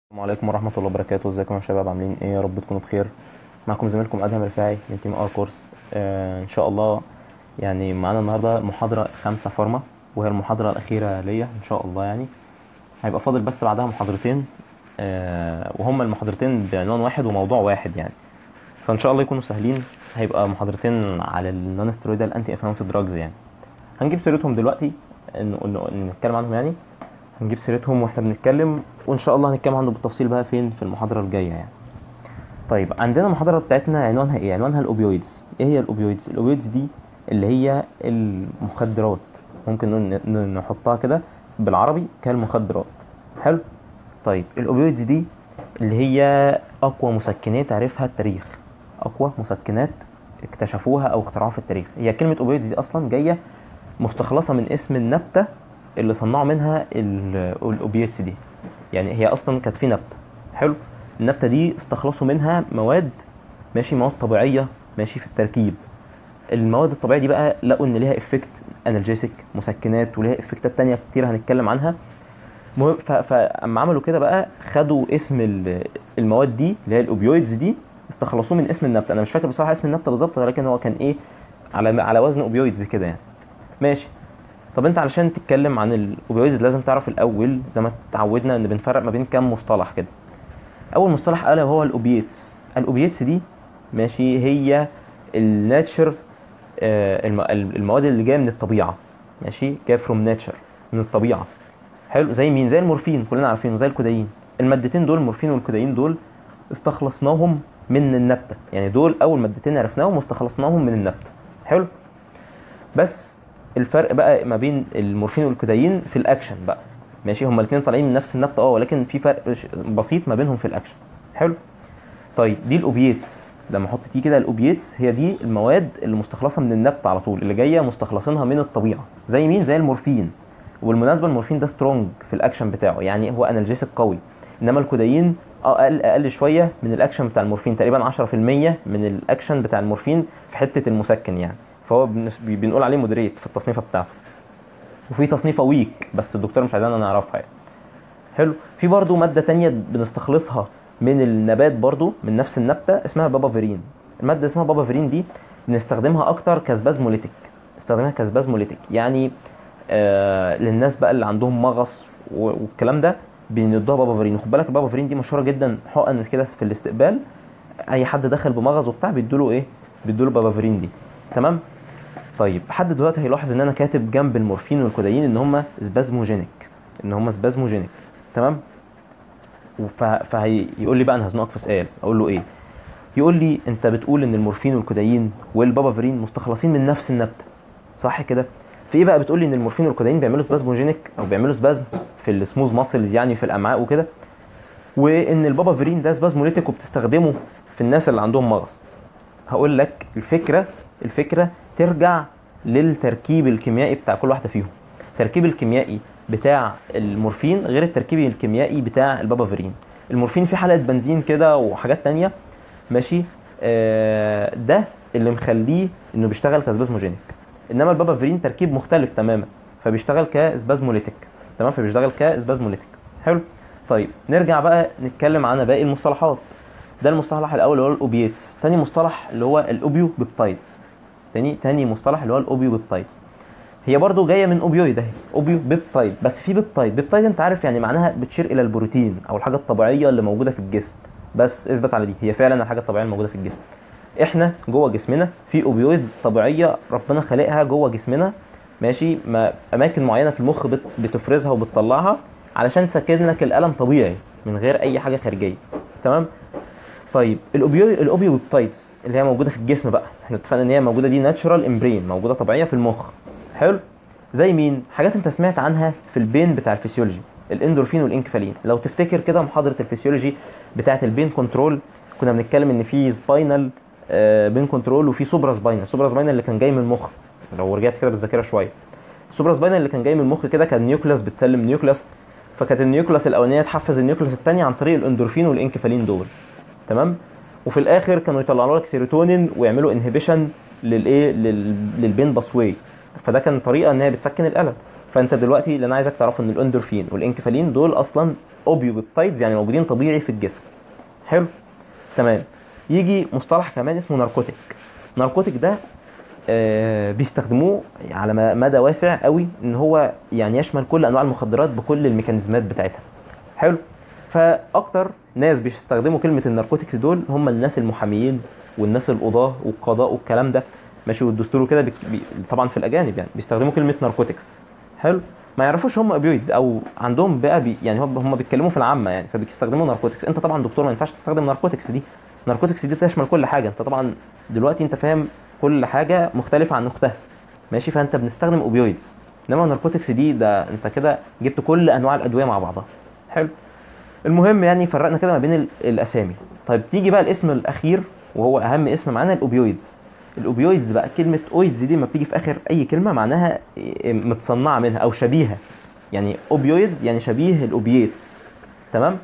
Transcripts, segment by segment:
السلام عليكم ورحمة الله وبركاته ازيكم يا شباب عاملين ايه يا رب تكونوا بخير معكم زميلكم ادهم رفاعي من تيم ار كورس آه ان شاء الله يعني معانا النهارده محاضرة خمسة فارما وهي المحاضرة الأخيرة ليا ان شاء الله يعني هيبقى فاضل بس بعدها محاضرتين آه وهما المحاضرتين بعنوان واحد وموضوع واحد يعني فان شاء الله يكونوا سهلين هيبقى محاضرتين على النون ستيرويدال انتي انفلاماتوري دراجز يعني هنجيب سيرتهم دلوقتي إن- إن- إن نتكلم عنهم يعني هنجيب سيرتهم واحنا بنتكلم وان شاء الله هنتكلم عنه بالتفصيل بقى فين في المحاضره الجايه يعني طيب عندنا المحاضره بتاعتنا عنوانها ايه عنوانها الاوبيويدز ايه هي الاوبيويدز الاوبيويدز دي اللي هي المخدرات ممكن نقول- ن- نحطها كده بالعربي كالمخدرات حلو طيب الاوبيويدز دي اللي هي اقوى مسكنات عرفها التاريخ اقوى مسكنات اكتشفوها او اخترعوها في التاريخ هي كلمه اوبيويدز دي اصلا جايه مستخلصه من اسم النبته اللي صنعوا منها ال- الاوبيتس دي يعني هي اصلا كانت في نبته حلو النبته دي استخلصوا منها مواد ماشي مواد طبيعيه ماشي في التركيب المواد الطبيعيه دي بقى لقوا ان ليها افكت انالجيسيك مسكنات وليها افكتات تانية كتير هنتكلم عنها مهم ف- فاما عملوا كده بقى خدوا اسم ال- المواد دي اللي هي الاوبيويدز دي استخلصوه من اسم النبته انا مش فاكر بصراحه اسم النبته بالظبط ولكن هو كان ايه على على وزن اوبيويدز كده يعني ماشي طب انت علشان تتكلم عن الاوبيويدز لازم تعرف الاول زي ما اتعودنا ان بنفرق ما بين كام مصطلح كده اول مصطلح الا وهو الاوبيتس الاوبيتس دي ماشي هي الناتشر المواد اللي جايه من الطبيعه ماشي جايه فروم ناتشر من الطبيعه حلو زي مين زي المورفين كلنا عارفينه زي الكودايين المادتين دول المورفين والكودايين دول استخلصناهم من النبته يعني دول اول مادتين عرفناهم واستخلصناهم من النبته حلو بس الفرق بقى ما بين المورفين والكودايين في الاكشن بقى ماشي هما الاثنين طالعين من نفس النبته اه ولكن في فرق ش- بسيط ما بينهم في الاكشن حلو طيب دي الاوبيتس لما احط تي كده الاوبيتس هي دي المواد اللي مستخلصه من النبته على طول اللي جايه مستخلصينها من الطبيعه زي مين زي المورفين وبالمناسبه المورفين ده سترونج في الاكشن بتاعه يعني هو انالجيسيك قوي انما الكودايين اقل اقل شويه من الاكشن بتاع المورفين تقريبا 10% من الاكشن بتاع المورفين في حته المسكن يعني فهو بنس- بي- بنقول عليه مودريت في التصنيفه بتاعته وفي تصنيفه ويك بس الدكتور مش عايزانا نعرفها يعني حلو في برضو ماده تانية بنستخلصها من النبات برضو من نفس النبته اسمها بابافيرين الماده اسمها بابافيرين دي بنستخدمها اكتر كسبازموليتيك استخدمها كسبازموليتيك يعني آه للناس بقى اللي عندهم مغص و- والكلام ده بندوها بابافيرين خد بالك البابافيرين دي مشهوره جدا حقن كده في الاستقبال اي حد دخل بمغص وبتاع بيدوله ايه بيدوله بابافيرين دي تمام طيب حد دلوقتي هيلاحظ ان انا كاتب جنب المورفين والكودايين ان هم سبازموجينيك ان هم سبازموجينيك تمام وف- فهيقول لي بقى انا هزنقك في سؤال اقول له ايه يقول لي انت بتقول ان المورفين والكودايين والبابافيرين مستخلصين من نفس النبته صح كده في ايه بقى بتقول لي ان المورفين والكودايين بيعملوا سبازموجينيك او بيعملوا سبازم في السموز ماسلز يعني في الامعاء وكده وان البابافيرين ده سبازموليتيك وبتستخدمه في الناس اللي عندهم مغص هقول لك الفكره الفكره ترجع للتركيب الكيميائي بتاع كل واحده فيهم التركيب الكيميائي بتاع المورفين غير التركيب الكيميائي بتاع البابافيرين المورفين فيه حلقه بنزين كده وحاجات تانية ماشي آه ده اللي مخليه انه بيشتغل كسبازموجينيك انما البابافيرين تركيب مختلف تماما فبيشتغل كسبازموليتيك تمام فبيشتغل كسبازموليتيك حلو طيب نرجع بقى نتكلم عن باقي المصطلحات ده المصطلح الاول اللي هو الاوبيتس تاني مصطلح اللي هو الاوبيو بيبتايدز تاني تاني مصطلح اللي هو الاوبيو بيبتايدز هي برضو جايه من اوبيويد اهي اوبيو بيبتايد بس في بيبتايد بيبتايد انت عارف يعني معناها بتشير الى البروتين او الحاجه الطبيعيه اللي موجوده في الجسم بس اثبت على دي هي فعلا الحاجه الطبيعيه الموجوده في الجسم احنا جوه جسمنا في اوبيويدز طبيعيه ربنا خالقها جوه جسمنا ماشي ما اماكن معينه في المخ بت- بتفرزها وبتطلعها علشان تسكن لك الالم طبيعي من غير اي حاجه خارجيه تمام طيب الاوبيو الاوبيوبتايدز اللي هي موجوده في الجسم بقى احنا اتفقنا ان هي موجوده دي ناتشورال امبرين موجوده طبيعيه في المخ حلو زي مين حاجات انت سمعت عنها في البين بتاع الفسيولوجي الاندورفين والانكفالين لو تفتكر كده محاضره الفسيولوجي بتاعه البين كنترول كنا بنتكلم ان في سباينال بين كنترول وفي سوبرا سباينال سوبرا سباينال اللي كان جاي من المخ لو رجعت كده بالذاكره شويه السوبرا سباينال اللي كان جاي من المخ كده كان نيوكلاس بتسلم نيوكلاس فكانت النيوكلاس الاولانيه تحفز النيوكلاس الثانيه عن طريق الاندورفين والانكفالين دول تمام وفي الاخر كانوا يطلعوا لك سيروتونين ويعملوا انهبيشن للايه لل- للبين باسواي فده كان طريقه ان هي بتسكن الالم فانت دلوقتي اللي انا عايزك تعرفه ان الاندورفين والانكفالين دول اصلا اوبيو بيبتايدز يعني موجودين طبيعي في الجسم حلو تمام يجي مصطلح كمان اسمه ناركوتيك ناركوتيك ده آه، بيستخدموه على م- مدى واسع قوي ان هو يعني يشمل كل انواع المخدرات بكل الميكانيزمات بتاعتها حلو فاكتر ناس بيستخدموا كلمه الناركوتكس دول هم الناس المحاميين والناس القضاه والقضاء والكلام ده ماشي والدستور وكده بي... بي... طبعا في الاجانب يعني بيستخدموا كلمه ناركوتكس حلو ما يعرفوش هم اوبيويدز او عندهم بقى بي... يعني هم هم بيتكلموا في العامه يعني فبيستخدموا ناركوتكس انت طبعا دكتور ما ينفعش تستخدم ناركوتكس دي ناركوتكس دي تشمل كل حاجه انت طبعا دلوقتي انت فاهم كل حاجه مختلفه عن اختها ماشي فانت بنستخدم اوبيويدز انما الناركوتكس دي ده انت كده جبت كل انواع الادويه مع بعضها حلو المهم يعني فرقنا كده ما بين ال- الاسامي طيب تيجي بقى الاسم الاخير وهو اهم اسم معانا الاوبيويدز الاوبيويدز بقى كلمه اويدز دي ما بتيجي في اخر اي كلمه معناها إيه، متصنعه منها او شبيهه يعني اوبيويدز يعني شبيه الاوبييتس تمام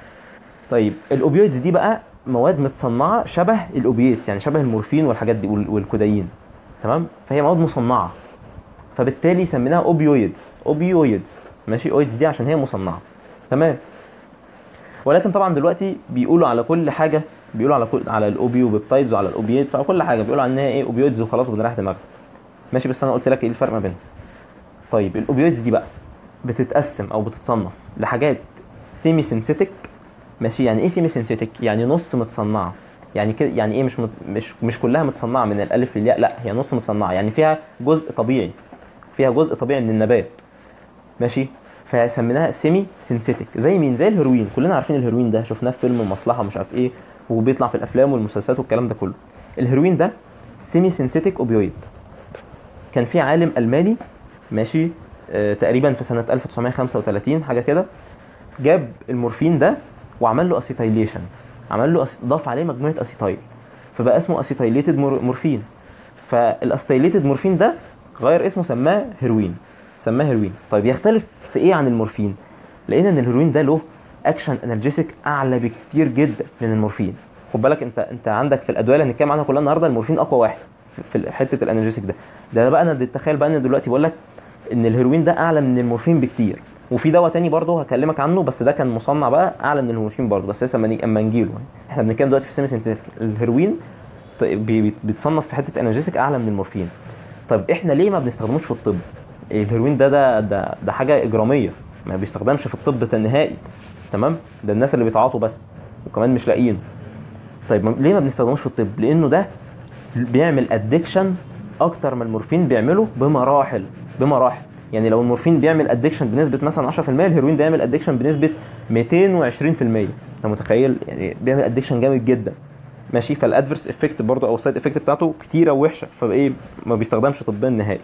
طيب الاوبيويدز دي بقى مواد متصنعه شبه الاوبييتس يعني شبه المورفين والحاجات دي وال- والكودايين تمام فهي مواد مصنعه فبالتالي سميناها اوبيويدز اوبيويدز ماشي اويدز دي عشان هي مصنعه تمام ولكن طبعا دلوقتي بيقولوا على كل حاجه بيقولوا على كل على الاوبيو بيبتايدز وعلى الاوبييتس على كل حاجه بيقولوا عنها ايه اوبيويدز وخلاص وبنريح دماغنا ماشي بس انا قلت لك ايه الفرق ما بينهم طيب الاوبيويدز دي بقى بتتقسم او بتتصنف لحاجات سيمي سينثيتك ماشي يعني ايه سيمي سينثيتك يعني نص متصنعه يعني كده يعني ايه مش مت... مش مش كلها متصنعه من الالف للياء لا هي نص متصنعه يعني فيها جزء طبيعي فيها جزء طبيعي من النبات ماشي فسميناها سيمي سينثيتك زي مين زي الهيروين كلنا عارفين الهيروين ده شفناه في فيلم المصلحه مش عارف ايه وبيطلع في الافلام والمسلسلات والكلام ده كله الهيروين ده سيمي سينثيتك اوبيويد كان في عالم الماني ماشي آه تقريبا في سنه 1935 حاجه كده جاب المورفين ده وعمل له اسيتايليشن عمل له أس... ضاف عليه مجموعه اسيتايل فبقى اسمه اسيتايليتد مورفين فالاسيتايليتد مورفين ده غير اسمه سماه هيروين سماه هيروين طيب يختلف في ايه عن المورفين لقينا ان الهيروين ده له اكشن انرجيسك اعلى بكتير جدا من المورفين خد بالك انت انت عندك في الادويه اللي هنتكلم عنها كلها النهارده المورفين اقوى واحد في- في حته الانرجيسك ده ده بقى انا تخيل بقى ان دلوقتي بقول لك ان الهيروين ده اعلى من المورفين بكتير وفي دواء تاني برضه هكلمك عنه بس ده كان مصنع بقى اعلى من المورفين برضه بس لسه اما نيجي اما نجيله يعني. احنا بنتكلم دلوقتي في سيمي سينثيتك الهيروين ط- بي- بي- بيتصنف في حته انرجيسك اعلى من المورفين طب احنا ليه ما بنستخدموش في الطب الهيروين ده ده ده, ده حاجه اجراميه ما بيستخدمش في الطب نهائي تمام ده الناس اللي بيتعاطوا بس وكمان مش لاقيينه طيب ما- ليه ما بنستخدموش في الطب لانه ده بيعمل ادكشن اكتر ما المورفين بيعمله بمراحل بمراحل يعني لو المورفين بيعمل ادكشن بنسبه مثلا 10% الهيروين ده يعمل ادكشن بنسبه 220% انت متخيل يعني بيعمل ادكشن جامد جدا ماشي فالادفيرس افكت برضه او السايد افكت بتاعته كتيره ووحشه فايه ما بيستخدمش طبيا نهائي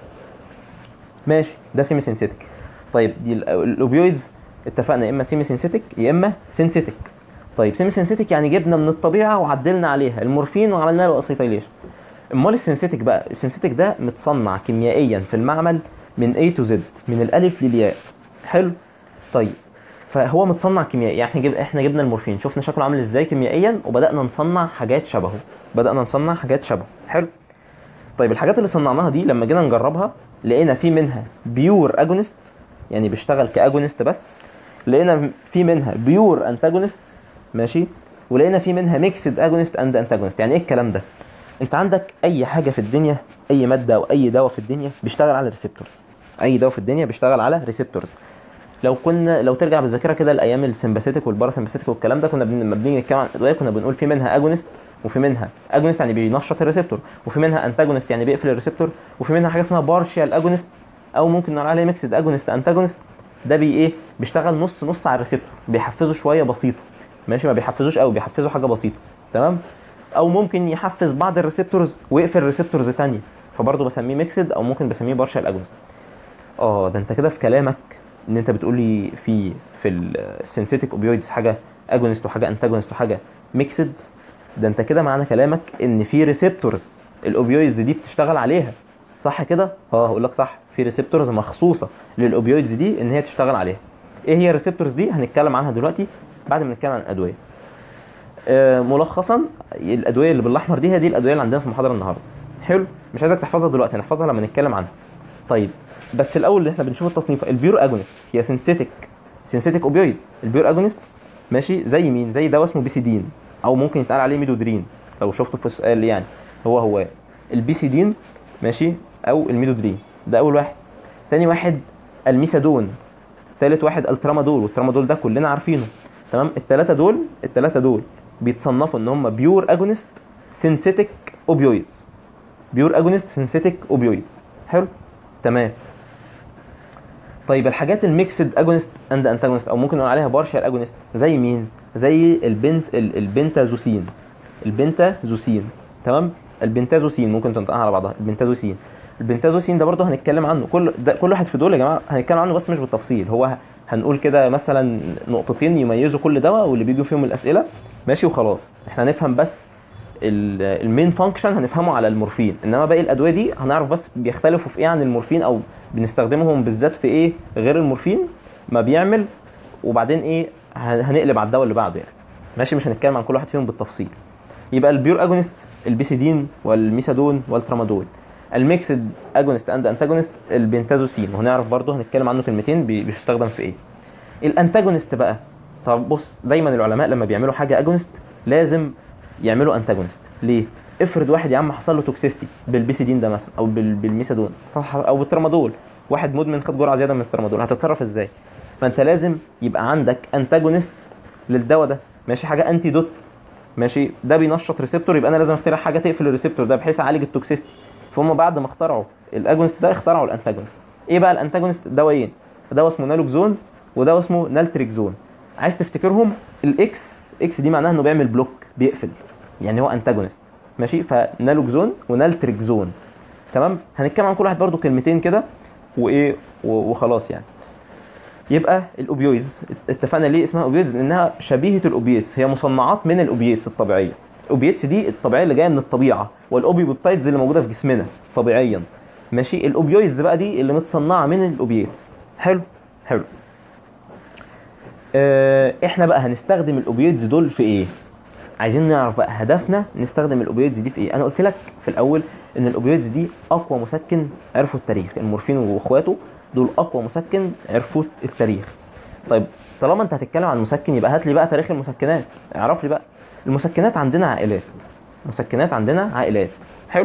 ماشي ده سيمي سينثيتك طيب دي ال- الاوبيويدز اتفقنا يا اما سيمي سينثيتك يا اما سينثيتك طيب سيمي سينثيتك يعني جبنا من الطبيعه وعدلنا عليها المورفين وعملنا له اسيتايليشن امال السينثيتك بقى السينثيتك ده متصنع كيميائيا في المعمل من A to Z من الالف للياء حلو طيب فهو متصنع كيميائي يعني احنا جب... احنا جبنا المورفين شفنا شكله عامل ازاي كيميائيا وبدانا نصنع حاجات شبهه بدانا نصنع حاجات شبهه حلو طيب الحاجات اللي صنعناها دي لما جينا نجربها لقينا في منها بيور اجونست يعني بيشتغل كاجونست بس لقينا في منها بيور انتاجونست ماشي ولقينا في منها ميكسد اجونست اند انتاجونست يعني ايه الكلام ده انت عندك اي حاجه في الدنيا اي ماده او اي دواء في الدنيا بيشتغل على ريسبتورز اي دواء في الدنيا بيشتغل على ريسبتورز لو كنا لو ترجع بالذاكره كده لايام السمباثيتك والباراسمباثيتك والكلام ده كنا بن- لما بنيجي نتكلم عن الادويه كنا بنقول في منها اجونست وفي منها اجونست يعني بينشط الريسبتور وفي منها انتاجونست يعني بيقفل الريسبتور وفي منها حاجه اسمها بارشال اجونست او ممكن نقول عليها ميكسد اجونست انتاجونست ده بي ايه بيشتغل نص نص على الريسبتور بيحفزه شويه بسيطه ماشي ما بيحفزوش قوي بيحفزوا حاجه بسيطه تمام او ممكن يحفز بعض الريسبتورز ويقفل ريسبتورز تانية فبرضه بسميه ميكسد او ممكن بسميه بارشال اجونست اه ده انت كده في كلامك ان انت بتقول لي في في السينثيتك اوبيويدز حاجه اجونست وحاجه انتاجونست وحاجه ميكسد ده انت كده معنى كلامك ان في ريسبتورز الاوبيويدز دي بتشتغل عليها صح كده اه هقول لك صح في ريسبتورز مخصوصه للاوبيويدز دي ان هي تشتغل عليها ايه هي الريسبتورز دي هنتكلم عنها دلوقتي بعد ما نتكلم عن الادويه آه ملخصا الادويه اللي بالاحمر دي هي دي الادويه اللي عندنا في المحاضره النهارده حلو مش عايزك تحفظها دلوقتي هنحفظها لما نتكلم عنها طيب بس الاول اللي احنا بنشوف التصنيف البيور اجونست هي سينثيتك سينثيتك اوبيويد البيور اجونست ماشي زي مين زي دواء اسمه بيسيدين او ممكن يتقال عليه ميدودرين لو شفته في السؤال يعني هو هو البيسيدين ماشي او الميدودرين ده اول واحد تاني واحد الميسادون تالت واحد الترامادول والترامادول ده كلنا عارفينه تمام التلاتة دول التلاتة دول بيتصنفوا ان هم بيور اجونست سينثيتك اوبيويدز بيور اجونست سينثيتك اوبيويدز حلو تمام طيب الحاجات الميكسد اجونست اند انتاجونست او ممكن نقول عليها بارشال اجونست زي مين زي البنت ال- البنتازوسين البنتازوسين تمام البنتازوسين ممكن تنطقها على بعضها البنتازوسين البنتازوسين ده برضه هنتكلم عنه كل ده كل واحد في دول يا جماعه هنتكلم عنه بس مش بالتفصيل هو هنقول كده مثلا نقطتين يميزوا كل دواء واللي بيجوا فيهم الاسئله ماشي وخلاص احنا هنفهم بس المين فانكشن هنفهمه على المورفين انما باقي الادويه دي هنعرف بس بيختلفوا في ايه عن المورفين او بنستخدمهم بالذات في ايه غير المورفين ما بيعمل وبعدين ايه هن- هنقلب على الدواء اللي بعده يعني ماشي مش هنتكلم عن كل واحد فيهم بالتفصيل يبقى البيور اجونست البيسيدين والميسادون والترامادول الميكسد اجونست اند انتاجونست البنتازوسين وهنعرف برضه هنتكلم عنه كلمتين بي- بيستخدم في ايه الانتاجونست بقى طب بص دايما العلماء لما بيعملوا حاجه اجونست لازم يعملوا انتاجونست ليه افرض واحد يا عم حصل له توكسيستي بالبيسيدين ده مثلا او بال- بالميسادون او بالترامادول واحد مدمن خد جرعه زياده من الترامادول هتتصرف ازاي فانت لازم يبقى عندك انتاجونست للدواء ده ماشي حاجه انتي دوت ماشي ده بينشط ريسبتور يبقى انا لازم اخترع حاجه تقفل الريسبتور ده بحيث اعالج التوكسيستي فهم بعد ما اخترعوا الاجونست ده اخترعوا الانتاجونست ايه بقى الانتاجونست دوايين دواء اسمه نالوكزون ودواء اسمه نالتريكزون عايز تفتكرهم الاكس اكس دي معناها انه بيعمل بلوك بيقفل يعني هو انتاجونست ماشي فنالوكزون ونالتريكزون تمام هنتكلم عن كل واحد برضو كلمتين كده وايه و- وخلاص يعني يبقى الاوبيويدز اتفقنا ليه اسمها اوبيويدز لانها شبيهه الاوبييتس هي مصنعات من الاوبييتس الطبيعيه الاوبييتس دي الطبيعيه اللي جايه من الطبيعه والاوبيوبيبتايدز اللي موجوده في جسمنا طبيعيا ماشي الاوبيويدز بقى دي اللي متصنعه من الاوبييتس حلو حلو اه احنا بقى هنستخدم الاوبيويدز دول في ايه عايزين نعرف بقى هدفنا نستخدم الاوبيويدز دي في ايه انا قلت لك في الاول ان الاوبيويدز دي اقوى مسكن عرفه التاريخ المورفين واخواته دول اقوى مسكن عرفوه التاريخ طيب طالما انت هتتكلم عن مسكن يبقى هات لي بقى تاريخ المسكنات اعرف لي بقى المسكنات عندنا عائلات مسكنات عندنا عائلات حلو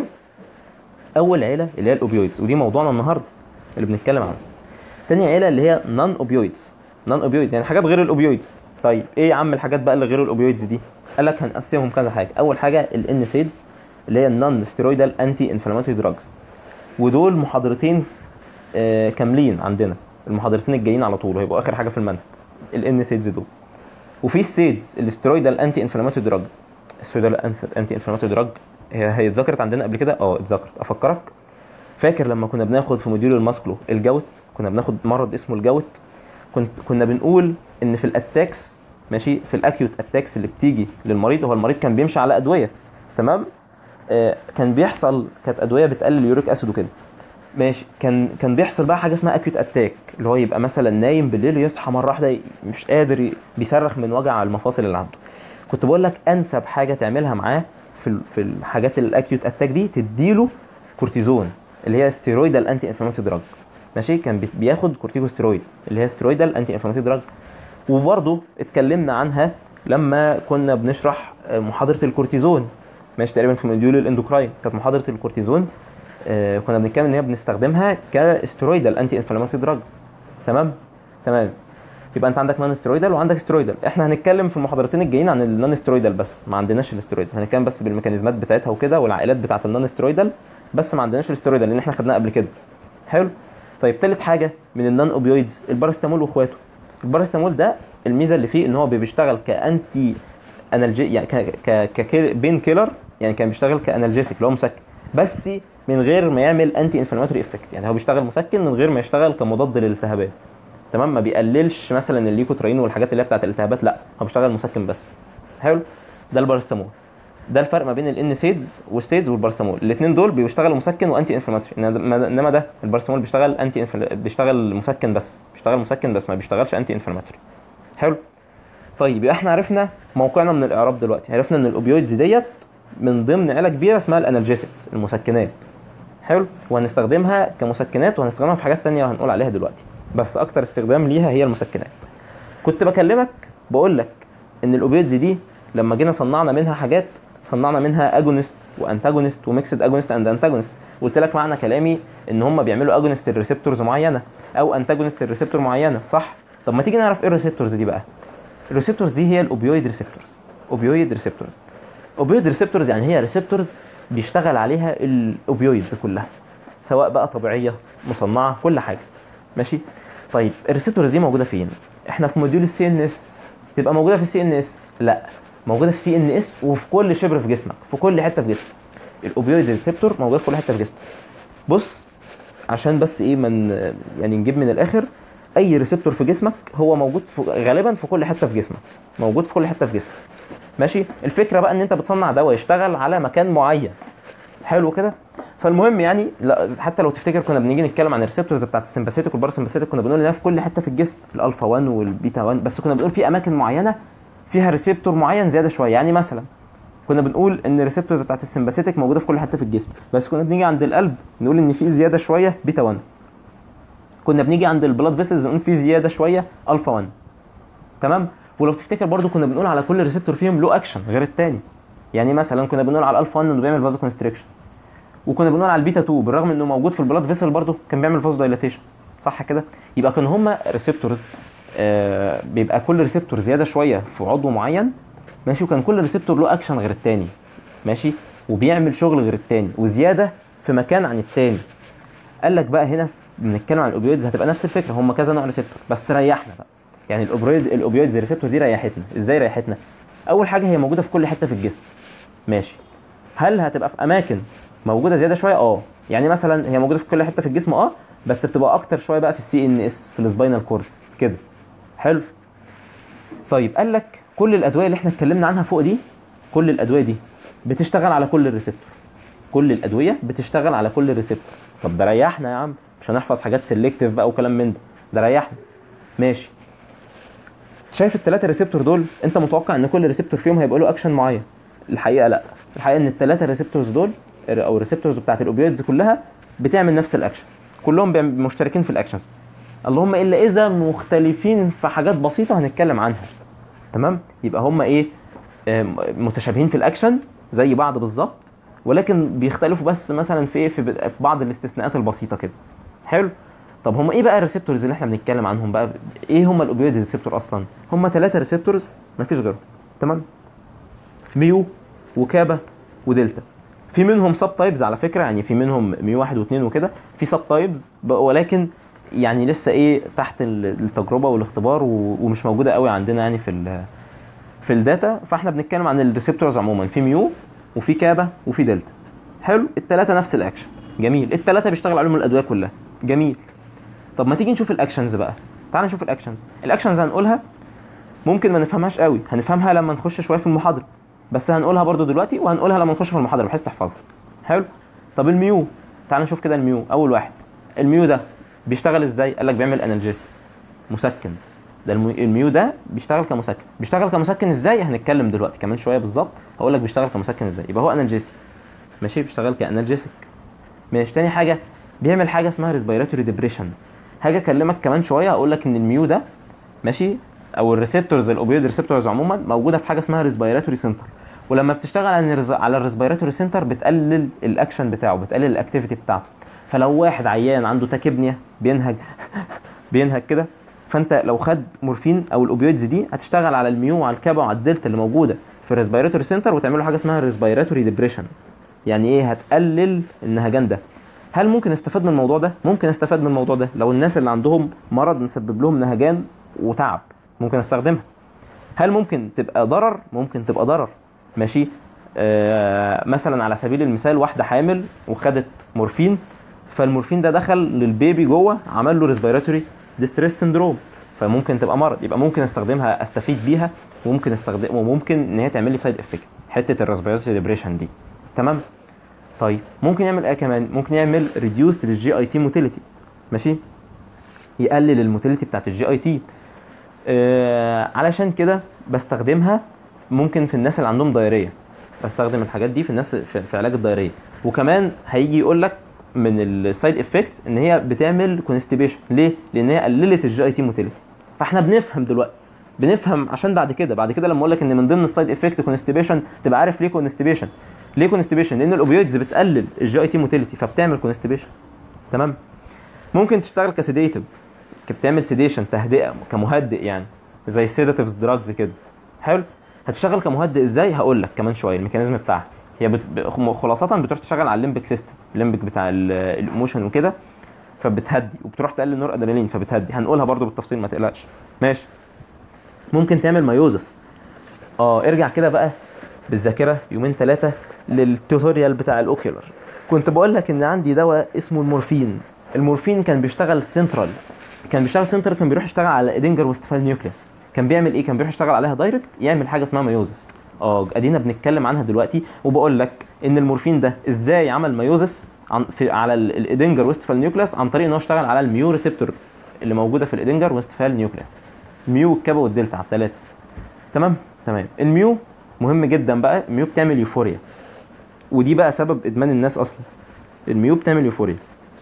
اول عيله اللي هي الاوبيويدز ودي موضوعنا النهارده اللي بنتكلم عنه تاني عيله اللي هي نون اوبيويدز نون اوبيويدز يعني حاجات غير الاوبيويدز طيب ايه يا عم الحاجات بقى اللي غير الاوبيويدز دي قال لك هنقسمهم كذا حاجه اول حاجه الانسيدز اللي هي النون ستيرويدال انتي انفلاماتوري دراجز ودول محاضرتين آه، كاملين عندنا المحاضرتين الجايين على طول هيبقوا اخر حاجه في المنهج الان سيدز دول وفي السيدز الاسترويدال انتي انفلاماتوري دراج الاسترويدال انتي انفلاماتوري دراج هي هي اتذكرت عندنا قبل كده اه اتذكرت افكرك فاكر لما كنا بناخد في موديول الماسكلو الجوت كنا بناخد مرض اسمه الجوت كنت كنا بنقول ان في الاتاكس ماشي في الاكيوت اتاكس اللي بتيجي للمريض هو المريض كان بيمشي على ادويه تمام آه كان بيحصل كانت ادويه بتقلل اليوريك اسيد وكده ماشي كان كان بيحصل بقى حاجه اسمها اكيوت اتاك اللي هو يبقى مثلا نايم بالليل يصحى مره واحده ي- مش قادر ي- بيصرخ من وجع المفاصل اللي عنده كنت بقول لك انسب حاجه تعملها معاه في ال- في الحاجات الاكيوت اتاك دي تديله كورتيزون اللي هي ستيرويدال انتي انفلاماتوري دراج ماشي كان بي- بياخد كورتيكوستيرويد اللي هي ستيرويدال انتي انفلاماتوري دراج وبرضه اتكلمنا عنها لما كنا بنشرح آه، محاضره الكورتيزون ماشي تقريبا في موديول الاندوكراين كانت محاضره الكورتيزون آه، كنا بنتكلم ان هي بنستخدمها كسترويدال انتي انفلاماتوري دراجز تمام تمام يبقى انت عندك نون سترويدال وعندك سترويدال احنا هنتكلم في المحاضرتين الجايين عن النون سترويدال بس ما عندناش الاسترويدال هنتكلم بس بالميكانيزمات بتاعتها وكده والعائلات بتاعه النون سترويدال بس ما عندناش الاسترويدال لان احنا خدناه قبل كده حلو طيب تالت حاجه من النون اوبيويدز البارستامول واخواته البارستامول ده الميزه اللي فيه ان هو بيشتغل كانتي انالجي يعني ك ك ك بين كيلر يعني كان بيشتغل كانالجيسيك اللي هو مسكن بس من غير ما يعمل انتي انفلاماتوري افكت يعني هو بيشتغل مسكن من غير ما يشتغل كمضاد للالتهابات تمام ما بيقللش مثلا الليكوترين والحاجات اللي هي بتاعت الالتهابات لا هو بيشتغل مسكن بس حلو ده البارستامول ده الفرق ما بين الان سيدز والسيدز والبارستامول الاثنين دول بيشتغلوا مسكن وانتي انفلاماتوري انما انما ده البارستامول بيشتغل انتي انفل... بيشتغل مسكن بس بيشتغل مسكن بس ما بيشتغلش انتي انفلاماتوري حلو طيب يبقى احنا عرفنا موقعنا من الاعراب دلوقتي عرفنا ان الاوبيويدز ديت من ضمن عيله كبيره اسمها الانالجيسكس المسكنات حلو وهنستخدمها كمسكنات وهنستخدمها في حاجات تانية وهنقول عليها دلوقتي بس اكتر استخدام ليها هي المسكنات كنت بكلمك بقول لك ان الاوبيدز دي لما جينا صنعنا منها حاجات صنعنا منها اجونست وانتاجونست وميكسد اجونست اند انتاجونست قلت لك معنى كلامي ان هم بيعملوا اجونست الريسبتورز معينه او انتاجونست الريسبتور معينه صح طب ما تيجي نعرف ايه الريسبتورز دي بقى الريسبتورز دي هي الاوبيويد ريسبتورز اوبيويد ريسبتورز اوبيويد ريسبتورز يعني هي ريسبتورز بيشتغل عليها الاوبيويدز كلها سواء بقى طبيعيه مصنعه كل حاجه ماشي طيب الريسبتورز دي موجوده فين احنا في موديول السي ان اس تبقى موجوده في السي ان اس لا موجوده في سي ان اس وفي كل شبر في جسمك في كل حته في جسمك الاوبيويد ريسبتور موجود في كل حته في جسمك بص عشان بس ايه من يعني نجيب من الاخر اي ريسبتور في جسمك هو موجود في غالبا في كل حته في جسمك موجود في كل حته في جسمك ماشي الفكره بقى ان انت بتصنع دواء يشتغل على مكان معين حلو كده فالمهم يعني لا حتى لو تفتكر كنا بنيجي نتكلم عن الريسبتورز بتاعت السمباثيتك والباراسمباثيتك كنا بنقول انها في كل حته في الجسم الالفا 1 والبيتا 1 بس كنا بنقول في اماكن معينه فيها ريسبتور معين زياده شويه يعني مثلا كنا بنقول ان الريسبتورز بتاعت السمباثيتك موجوده في كل حته في الجسم بس كنا بنيجي عند القلب نقول ان في زياده شويه بيتا 1 كنا بنيجي عند البلاد فيسلز نقول في زياده شويه الفا 1 تمام ولو تفتكر برضو كنا بنقول على كل ريسبتور فيهم له اكشن غير التاني يعني مثلا كنا بنقول على الالفا 1 انه بيعمل فازو كونستريكشن وكنا بنقول على البيتا 2 بالرغم انه موجود في البلاد فيسل برضو كان بيعمل فازو دايلاتيشن صح كده يبقى كان هما ريسبتورز آه بيبقى كل ريسبتور زياده شويه في عضو معين ماشي وكان كل ريسبتور له اكشن غير التاني ماشي وبيعمل شغل غير التاني وزياده في مكان عن التاني قال لك بقى هنا بنتكلم عن الاوبيويدز هتبقى نفس الفكره هم كذا نوع ريسبتور بس ريحنا بقى يعني الاوبيويد الاوبيويدز ريسبتور دي ريحتنا ازاي ريحتنا اول حاجه هي موجوده في كل حته في الجسم ماشي هل هتبقى في اماكن موجوده زياده شويه اه يعني مثلا هي موجوده في كل حته في الجسم اه بس بتبقى اكتر شويه بقى في السي ان اس في السباينال كورد كده حلو طيب قال لك كل الادويه اللي احنا اتكلمنا عنها فوق دي كل الادويه دي بتشتغل على كل الريسبتور كل الادويه بتشتغل على كل الريسبتور طب ده ريحنا يا عم مش هنحفظ حاجات سيلكتيف بقى وكلام من ده ده ريحنا ماشي شايف الثلاثه ريسبتور دول انت متوقع ان كل ريسبتور فيهم هيبقى له اكشن معين الحقيقه لا الحقيقه ان الثلاثه ريسبتورز دول او الريسبتورز بتاعت الاوبيويدز كلها بتعمل نفس الاكشن كلهم بيعم- مشتركين في الاكشنز اللهم الا اذا مختلفين في حاجات بسيطه هنتكلم عنها تمام يبقى هم ايه آم، متشابهين في الاكشن زي بعض بالظبط ولكن بيختلفوا بس مثلا في ايه في ب- في بعض الاستثناءات البسيطه كده حلو طب هم ايه بقى الريسبتورز اللي احنا بنتكلم عنهم بقى ايه هم الاوبيويد ريسبتور اصلا هم ثلاثه ريسبتورز مفيش غيرهم تمام ميو وكابا ودلتا في منهم سب تايبز على فكره يعني في منهم ميو واحد واثنين وكده في سب تايبز ولكن يعني لسه ايه تحت ال- التجربه والاختبار و- ومش موجوده قوي عندنا يعني في ال في الداتا فاحنا بنتكلم عن الريسبتورز عموما في ميو وفي كابا وفي دلتا حلو الثلاثه نفس الاكشن جميل الثلاثه بيشتغل عليهم الادويه كلها جميل طب ما تيجي نشوف الاكشنز بقى تعال نشوف الاكشنز الاكشنز هنقولها ممكن ما نفهمهاش قوي هنفهمها لما نخش شويه في المحاضره بس هنقولها برضو دلوقتي وهنقولها لما نخش في المحاضره بحيث تحفظها حلو طب الميو تعال نشوف كده الميو اول واحد الميو ده بيشتغل ازاي قال لك بيعمل انالجيسي مسكن ده الميو, الميو ده بيشتغل كمسكن بيشتغل كمسكن ازاي هنتكلم دلوقتي كمان شويه بالظبط هقول لك بيشتغل كمسكن ازاي يبقى هو انالجيسي ماشي بيشتغل كانالجيسك ماشي تاني حاجه بيعمل حاجه اسمها ريسبيراتوري ديبريشن هاجي اكلمك كمان شويه هقول لك ان الميو ده ماشي او الريسبتورز الاوبيويد ريسبتورز عموما موجوده في حاجه اسمها ريسبيراتوري سنتر ولما بتشتغل على الرز- على الريسبيراتوري سنتر بتقلل الاكشن بتاعه بتقلل الاكتيفيتي بتاعته فلو واحد عيان عنده تاكيبنيا بينهج بينهج كده فانت لو خد مورفين او الاوبيويدز دي هتشتغل على الميو وعلى الكابا وعلى الدلتا اللي موجوده في الريسبيراتوري سنتر وتعمل له حاجه اسمها ريسبيراتوري ديبريشن يعني ايه هتقلل النهجان ده هل ممكن استفاد من الموضوع ده ممكن استفاد من الموضوع ده لو الناس اللي عندهم مرض مسبب لهم نهجان وتعب ممكن استخدمها هل ممكن تبقى ضرر ممكن تبقى ضرر ماشي آه مثلا على سبيل المثال واحده حامل وخدت مورفين فالمورفين ده دخل للبيبي جوه عمل له ريسبيراتوري ديستريس سندروم فممكن تبقى مرض يبقى ممكن استخدمها استفيد بيها وممكن استخدم وممكن ان هي تعمل لي سايد افكت حته الريسبيراتوري ديبريشن دي تمام طيب ممكن يعمل ايه كمان ممكن يعمل ريديوست للجي اي تي موتيليتي ماشي يقلل الموتيليتي بتاعت الجي اي تي آه علشان كده بستخدمها ممكن في الناس اللي عندهم دايريه بستخدم الحاجات دي في الناس في, في علاج الدايريه وكمان هيجي يقول لك من السايد افكت ان هي بتعمل كونستيبيشن ليه لان هي قللت الجي اي تي موتيليتي فاحنا بنفهم دلوقتي بنفهم عشان بعد كده بعد كده لما اقول لك ان من ضمن السايد افكت كونستيبيشن تبقى عارف ليه كونستيبيشن ليه كونستيبيشن لان الاوبيويدز بتقلل الجي اي تي موتيليتي فبتعمل كونستيبيشن تمام ممكن تشتغل كسيديتيف بتعمل سيديشن تهدئه كمهدئ يعني زي السيداتيفز دراجز كده حلو هتشتغل كمهدئ ازاي هقول لك كمان شويه الميكانيزم بتاعها هي بت... ب- خلاصه بتروح تشتغل على الليمبك سيستم الليمبك بتاع ال- الايموشن وكده فبتهدي وبتروح تقلل نور ادرينالين فبتهدي هنقولها برضو بالتفصيل ما تقلقش ماشي ممكن تعمل مايوزس اه ارجع كده بقى بالذاكره يومين ثلاثه للتوتوريال بتاع الاوكيولر كنت بقول لك ان عندي دواء اسمه المورفين المورفين كان بيشتغل سنترال كان بيشتغل سنترال كان بيروح يشتغل على ادينجر وستفال نيوكليس كان بيعمل ايه كان بيروح يشتغل عليها دايركت يعمل حاجه اسمها مايوزس اه ادينا بنتكلم عنها دلوقتي وبقول لك ان المورفين ده ازاي عمل مايوزس عن في على ال- الادينجر وستفال نيوكليس عن طريق ان هو اشتغل على الميو ريسبتور اللي موجوده في الادينجر وستفال نيوكليس ميو والكابا والدلتا على الثلاثه تمام تمام الميو مهم جدا بقى الميو بتعمل يوفوريا ودي بقى سبب ادمان الناس اصلا الميو بتعمل يوفوريا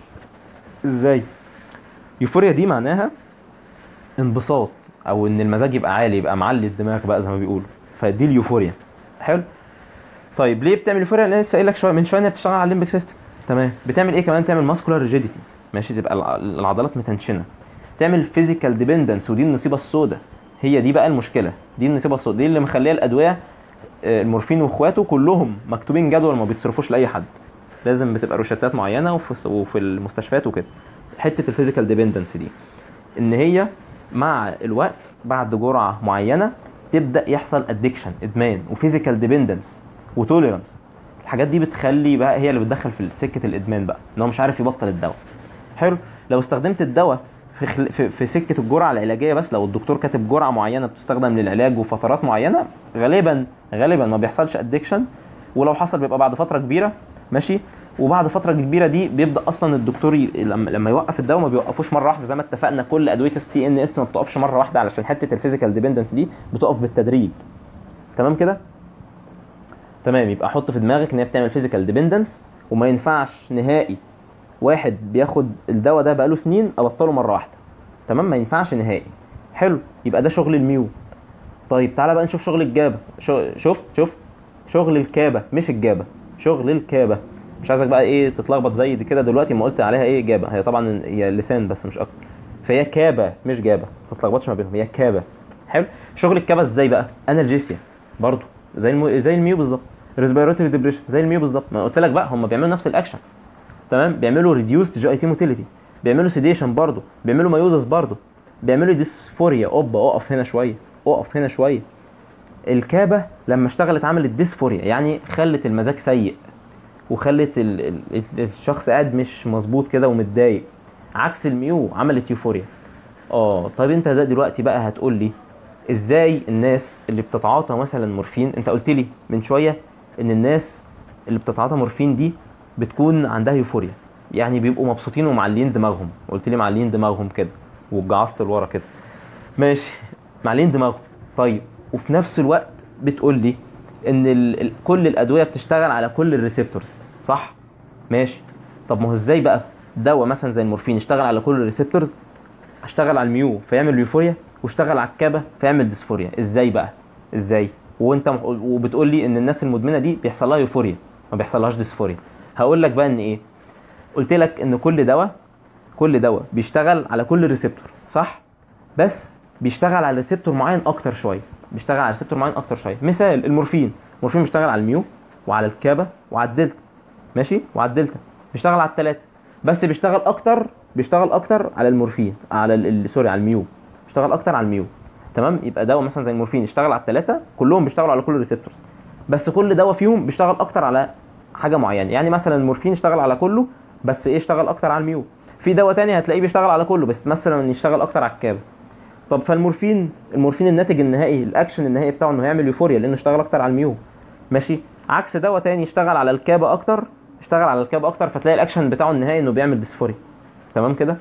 ازاي يوفوريا دي معناها انبساط او ان المزاج يبقى عالي يبقى معلي الدماغ بقى زي ما بيقولوا فدي اليوفوريا حلو طيب ليه بتعمل يوفوريا لان لسه قايل لك شويه من شويه انها بتشتغل على الليمبك سيستم تمام بتعمل ايه كمان تعمل ماسكولار ريجيديتي ماشي تبقى الع- العضلات متنشنه تعمل فيزيكال ديبندنس ودي النصيبه السوداء هي دي بقى المشكله دي النصيبه السوداء دي اللي مخليه الادويه آه، المورفين واخواته كلهم مكتوبين جدول ما بيتصرفوش لاي حد لازم بتبقى روشتات معينه وفي وفي المستشفيات وكده حته الفيزيكال ديبندنس دي ان هي مع الوقت بعد جرعه معينه تبدا يحصل ادكشن ادمان وفيزيكال ديبندنس وتوليرانس الحاجات دي بتخلي بقى هي اللي بتدخل في سكه الادمان بقى ان هو مش عارف يبطل الدواء حلو لو استخدمت الدواء في, خل... في في سكه الجرعه العلاجيه بس لو الدكتور كاتب جرعه معينه بتستخدم للعلاج وفترات معينه غالبا غالبا ما بيحصلش ادكشن ولو حصل بيبقى بعد فتره كبيره ماشي وبعد فتره كبيره دي بيبدا اصلا الدكتور ي... لما لما يوقف الدواء ما بيوقفوش مره واحده زي ما اتفقنا كل ادويه السي ان اس ما بتقفش مره واحده علشان حته الفيزيكال ديبندنس دي بتقف بالتدريج تمام كده تمام يبقى حط في دماغك ان هي بتعمل فيزيكال ديبندنس وما ينفعش نهائي واحد بياخد الدواء ده بقاله سنين ابطله مره واحده تمام ما ينفعش نهائي حلو يبقى ده شغل الميو طيب تعالى بقى نشوف شغل الجابه شو... شفت شفت شغل الكابه مش الجابه شغل الكابه مش عايزك بقى ايه تتلخبط زي دي كده دلوقتي ما قلت عليها ايه جابه هي طبعا هي لسان بس مش اكتر فهي كابه مش جابه ما تتلخبطش ما بينهم هي كابه حلو شغل الكابه ازاي بقى انالجيسيا برضو زي المو... زي الميو بالظبط ريسبيراتوري ديبريشن زي الميو بالظبط ما قلت لك بقى هم بيعملوا نفس الاكشن تمام بيعملوا ريديوست جي اي تي موتيليتي بيعملوا سيديشن برضو بيعملوا مايوزس برضو بيعملوا ديسفوريا اوبا اقف هنا شويه اقف هنا شويه الكابه لما اشتغلت عملت ديسفوريا يعني خلت المزاج سيء وخلت ال... ال... الشخص قاعد مش مظبوط كده ومتضايق عكس الميو عملت يوفوريا اه طيب انت ده دلوقتي بقى هتقول لي ازاي الناس اللي بتتعاطى مثلا مورفين انت قلت لي من شويه ان الناس اللي بتتعاطى مورفين دي بتكون عندها يوفوريا يعني بيبقوا مبسوطين ومعلين دماغهم قلت لي معلين دماغهم كده وبجعصت لورا كده ماشي معلين دماغهم طيب وفي نفس الوقت بتقول لي ان ال... ال... كل الادويه بتشتغل على كل الريسبتورز صح ماشي طب ما هو ازاي بقى دواء مثلا زي المورفين يشتغل على كل الريسبتورز اشتغل على الميو فيعمل يوفوريا واشتغل على الكابه فيعمل ديسفوريا ازاي بقى ازاي وانت م- وبتقول لي ان الناس المدمنه دي بيحصل لها يوفوريا ما بيحصلهاش ديسفوريا هقول لك بقى ان ايه قلت لك ان كل دواء كل دواء بيشتغل على كل ريسبتور صح بس بيشتغل على ريسبتور معين اكتر شويه بيشتغل على ريسبتور معين اكتر شويه مثال المورفين المورفين بيشتغل على الميو وعلى الكابا وعلى الدلتا ماشي وعلى الدلتا بيشتغل على الثلاثه بس بيشتغل اكتر بيشتغل اكتر على المورفين على ال- ال- سوري على الميو بيشتغل اكتر على الميو تمام يبقى دواء مثلا زي المورفين يشتغل على الثلاثه كلهم بيشتغلوا على كل الريسبتورز بس كل دواء فيهم بيشتغل اكتر على حاجه معينه يعني مثلا المورفين اشتغل على كله بس ايه اشتغل اكتر على الميو في دواء تاني هتلاقيه بيشتغل على كله بس مثلا يشتغل اكتر على الكاب طب فالمورفين المورفين الناتج النهائي الاكشن النهائي بتاعه انه هيعمل يوفوريا لانه اشتغل اكتر على الميو ماشي عكس دواء تاني يشتغل على الكابه اكتر اشتغل على الكابه اكتر فتلاقي الاكشن بتاعه النهائي انه بيعمل ديسفوريا تمام كده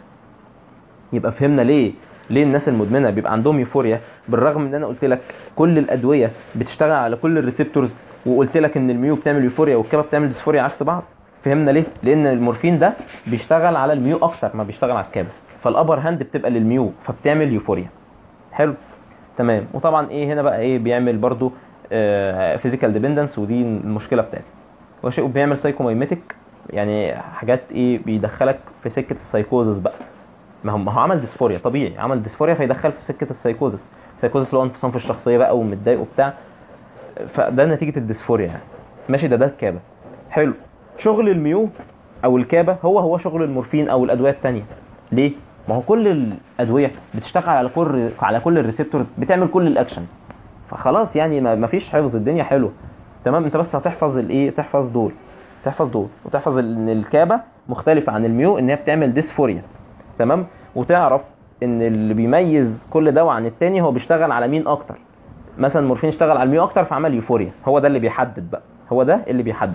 يبقى فهمنا ليه ليه الناس المدمنه بيبقى عندهم يوفوريا بالرغم ان انا قلت لك كل الادويه بتشتغل على كل الريسبتورز وقلت لك ان الميو بتعمل يوفوريا والكابه بتعمل ديسفوريا عكس بعض فهمنا ليه لان المورفين ده بيشتغل على الميو اكتر ما بيشتغل على الكابا فالابر هاند بتبقى للميو فبتعمل يوفوريا حلو تمام وطبعا ايه هنا بقى ايه بيعمل برضو فيزيكال ديبندنس ودي المشكله بتاعتي وشيء بيعمل سايكومايميتك يعني حاجات ايه بيدخلك في سكه السايكوزس بقى ما هو ما هو عمل ديسفوريا طبيعي عمل ديسفوريا فيدخل في سكه السايكوزس السايكوزس اللي هو انفصام في الشخصيه بقى ومتضايق وبتاع فده نتيجه الديسفوريا يعني ماشي ده ده الكابا حلو شغل الميو او الكابا هو هو شغل المورفين او الادويه التانية ليه ما هو كل الادويه بتشتغل على كل على كل الريسبتورز بتعمل كل الاكشنز فخلاص يعني ما ما فيش حفظ الدنيا حلوه تمام انت بس هتحفظ الايه تحفظ دول تحفظ دول وتحفظ ان الكابا مختلفه عن الميو ان هي بتعمل ديسفوريا تمام وتعرف ان اللي بيميز كل دواء عن التاني هو بيشتغل على مين اكتر مثلا مورفين اشتغل على الميو اكتر فعمل يوفوريا هو ده اللي بيحدد بقى هو ده اللي بيحدد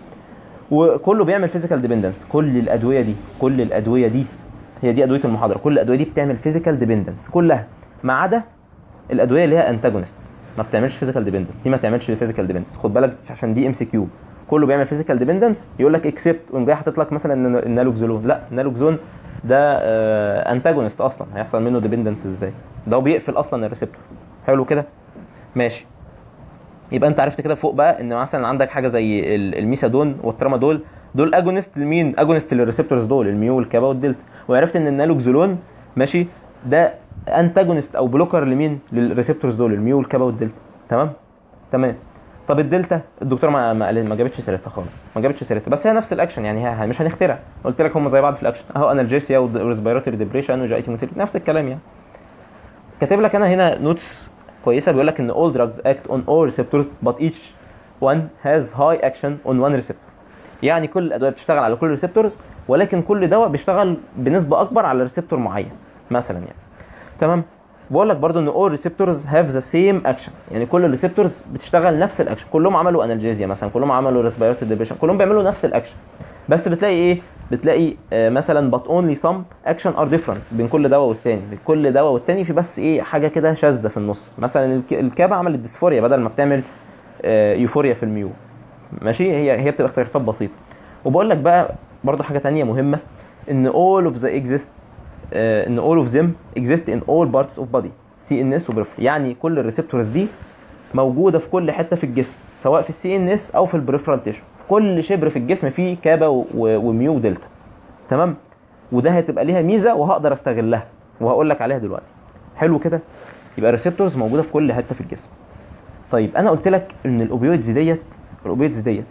وكله بيعمل فيزيكال ديبندنس كل الادويه دي كل الادويه دي هي دي ادويه المحاضره كل الادويه دي بتعمل فيزيكال ديبندنس كلها ما عدا الادويه اللي هي انتاجونست ما بتعملش فيزيكال ديبندنس دي ما تعملش فيزيكال ديبندنس خد بالك عشان دي ام سي كيو كله بيعمل فيزيكال ديبندنس يقول لك اكسبت ويقوم جاي حاطط لك مثلا الن- النالوكزولون لا النالوكزون ده انتاجونست اصلا هيحصل منه ديبندنس ازاي ده هو بيقفل اصلا الريسبتور حلو كده ماشي يبقى انت عرفت كده فوق بقى ان مثلا عندك حاجه زي ال- الميثادون والترامادول دول اجونست لمين اجونست للريسبتورز دول الميو والكابا والدلتا وعرفت ان النالوكزولون ماشي ده انتاجونست او بلوكر لمين للريسبتورز دول الميو والكابا والدلتا تمام تمام طب الدلتا الدكتوره ما ما, قال- ما جابتش سيرتها خالص ما جابتش سيرتها بس هي نفس الاكشن يعني هي مش هنخترع قلت لك هم زي بعض في الاكشن اهو انالجيسيا وريسبيراتوري ديبريشن وجايتي نفس الكلام يعني كاتب لك انا هنا نوتس كويسه بيقول لك ان all drugs act on all receptors but each one has high action on one receptor يعني كل الادويه بتشتغل على كل ريسبتورز ولكن كل دواء بيشتغل بنسبه اكبر على ريسبتور معين مثلا يعني تمام بقول لك برضو ان all receptors have the same action يعني كل الريسبتورز بتشتغل نفس الاكشن كلهم عملوا انالجيزيا مثلا كلهم عملوا ريسبيراتوري ديبريشن كلهم بيعملوا نفس الاكشن بس بتلاقي ايه بتلاقي آه مثلا but only some action are different بين كل دواء والتاني بين كل دواء والتاني في بس ايه حاجه كده شاذه في النص مثلا الك- الكابا عملت ديسفوريا بدل ما بتعمل آه يوفوريا في الميو ماشي هي هي بتبقى اختلافات بسيطه وبقول لك بقى برضو حاجه تانية مهمه ان all of the exist آه، ان all of them exist in all parts of body سي ان اس وبريفرال يعني كل الريسبتورز دي موجوده في كل حته في الجسم سواء في السي ان اس او في البريفرال تيشو كل شبر في الجسم فيه كابا و- و- وميو ودلتا تمام وده هتبقى ليها ميزه وهقدر استغلها وهقول لك عليها دلوقتي حلو كده يبقى الريسبتورز موجوده في كل حته في الجسم طيب انا قلت لك ان الاوبيويدز ديت الاوبيويدز ديت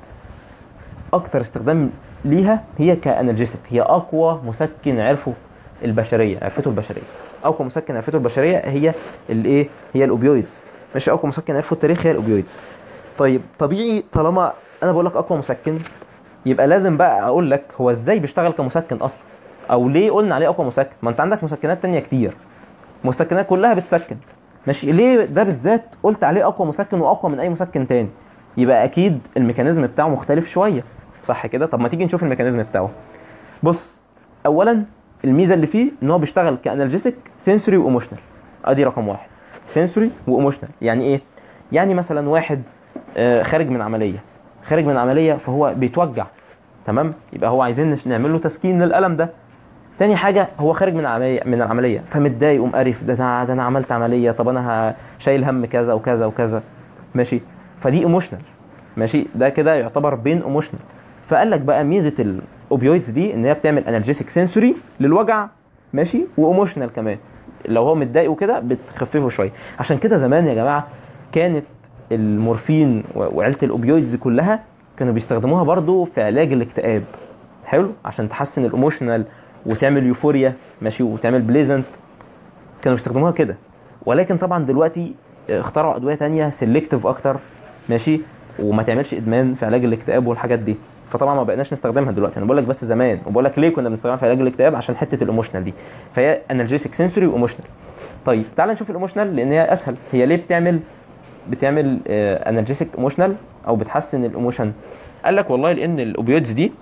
اكتر استخدام ليها هي كانالجيسك هي اقوى مسكن عرفه البشريه عرفته البشريه اقوى مسكن عرفته البشريه هي الايه هي الاوبيويدز مش اقوى مسكن عرفه التاريخ هي الاوبيويدز طيب طبيعي طالما انا بقول لك اقوى مسكن يبقى لازم بقى اقول لك هو ازاي بيشتغل كمسكن اصلا او ليه قلنا عليه اقوى مسكن ما انت عندك مسكنات تانية كتير مسكنات كلها بتسكن ماشي ليه ده بالذات قلت عليه اقوى مسكن واقوى من اي مسكن تاني يبقى اكيد الميكانيزم بتاعه مختلف شويه صح كده طب ما تيجي نشوف الميكانيزم بتاعه بص اولا الميزه اللي فيه ان هو بيشتغل كانالجيسك سنسوري وايموشنال ادي رقم واحد سنسوري وايموشنال يعني ايه يعني مثلا واحد آه، خارج من عمليه خارج من عمليه فهو بيتوجع تمام يبقى هو عايزين نش- نعمل له تسكين للالم ده تاني حاجه هو خارج من العمليه من العمليه فمتضايق ومقرف ده انا ده انا عملت عمليه طب انا ه- شايل هم كذا وكذا وكذا ماشي فدي ايموشنال ماشي ده كده يعتبر بين ايموشنال فقال لك بقى ميزه الاوبيويدز دي ان هي بتعمل انالجيسيك سنسوري للوجع ماشي وايموشنال كمان لو هو متضايق وكده بتخففه شويه عشان كده زمان يا جماعه كانت المورفين و- وعيله الاوبيويدز كلها كانوا بيستخدموها برضو في علاج الاكتئاب حلو عشان تحسن الايموشنال وتعمل يوفوريا ماشي وتعمل بليزنت كانوا بيستخدموها كده ولكن طبعا دلوقتي اخترعوا ادويه تانية سيلكتيف اكتر ماشي وما تعملش ادمان في علاج الاكتئاب والحاجات دي فطبعا ما بقيناش نستخدمها دلوقتي انا بقول لك بس زمان وبقول لك ليه كنا بنستخدمها في علاج الاكتئاب عشان حته الايموشنال دي فهي انرجيسك سنسوري وايموشنال طيب تعال نشوف الايموشنال لان هي اسهل هي ليه بتعمل بتعمل انرجيسك ايموشنال او بتحسن الايموشن قال لك والله لان الاوبيويدز دي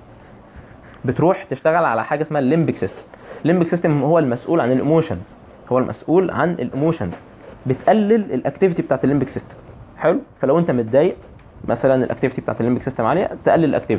بتروح تشتغل على حاجه اسمها الليمبيك سيستم الليمبيك سيستم هو المسؤول عن الايموشنز هو المسؤول عن الايموشنز بتقلل الاكتيفيتي بتاعت الليمبيك سيستم حلو فلو انت متضايق مثلا الاكتيفيتي بتاعت الليمبيك سيستم عاليه تقلل الاكتيفيتي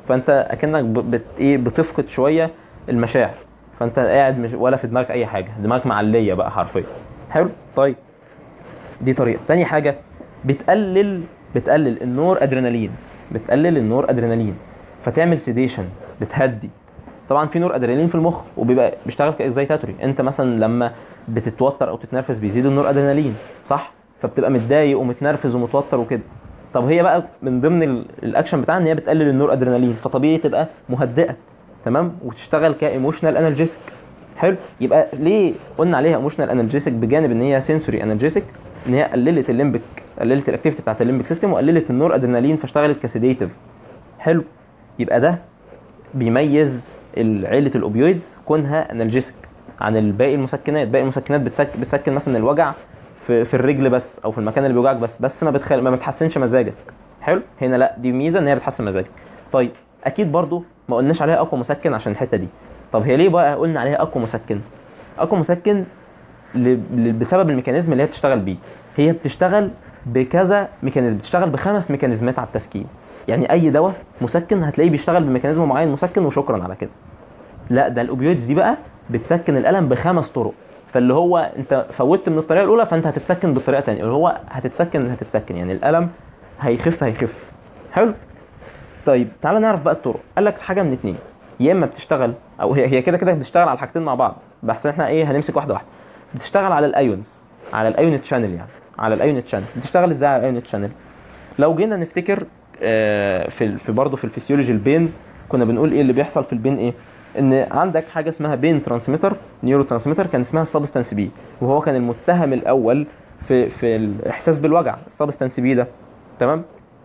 فانت اكنك ب- بت ايه بتفقد شويه المشاعر فانت قاعد مش ولا في دماغك اي حاجه دماغك معليه بقى حرفيا حلو طيب دي طريقه تاني حاجه بتقلل بتقلل النور ادرينالين بتقلل النور ادرينالين فتعمل سيديشن بتهدي طبعا في نور ادرينالين في المخ وبيبقى بيشتغل كاكزايتاتوري انت مثلا لما بتتوتر او تتنرفز بيزيد النور ادرينالين صح فبتبقى متضايق ومتنرفز ومتوتر وكده طب هي بقى من ضمن ال- الاكشن بتاعها ان هي بتقلل النور ادرينالين فطبيعي تبقى مهدئه تمام وتشتغل كايموشنال انرجيسك حلو يبقى ليه قلنا عليها ايموشنال انرجيسك بجانب ان هي سنسوري انرجيسك ان هي قللت الليمبك قللت الاكتيفيتي بتاعت الليمبك سيستم وقللت النور ادرينالين فاشتغلت كسيديتيف حلو يبقى ده بيميز ال- عيله الاوبيويدز كونها انالجيسك عن الباقي المسكنات باقي المسكنات بتسك... بتسكن مثلا الوجع في, في الرجل بس او في المكان اللي بيوجعك بس بس ما بتخل... ما بتحسنش مزاجك حلو هنا لا دي ميزه ان هي بتحسن مزاجك طيب اكيد برضو ما قلناش عليها اقوى مسكن عشان الحته دي طب هي ليه بقى قلنا عليها اقوى مسكن اقوى مسكن ل... ل... بسبب الميكانيزم اللي هي بتشتغل بيه هي بتشتغل بكذا ميكانيزم بتشتغل بخمس ميكانيزمات على التسكين يعني اي دواء مسكن هتلاقيه بيشتغل بميكانيزم معين مسكن وشكرا على كده لا ده الاوبيويدز دي بقى بتسكن الالم بخمس طرق فاللي هو انت فوتت من الطريقه الاولى فانت هتتسكن بالطريقه الثانيه اللي هو هتتسكن هتتسكن يعني الالم هيخف هيخف حلو طيب تعالى نعرف بقى الطرق قال لك حاجه من اتنين يا اما بتشتغل او هي هي كده كده بتشتغل على الحاجتين مع بعض بس احنا ايه هنمسك واحده واحده بتشتغل على الايونز على الايونت شانل يعني على الايونت شانل بتشتغل ازاي على الايونت شانل لو جينا نفتكر آه، في في برضه في الفسيولوجي البين كنا بنقول ايه اللي بيحصل في البين ايه ان عندك حاجه اسمها بين ترانسميتر نيورو ترانسميتر كان اسمها السبستانس بي وهو كان المتهم الاول في في الاحساس بالوجع السبستانس بي ده تمام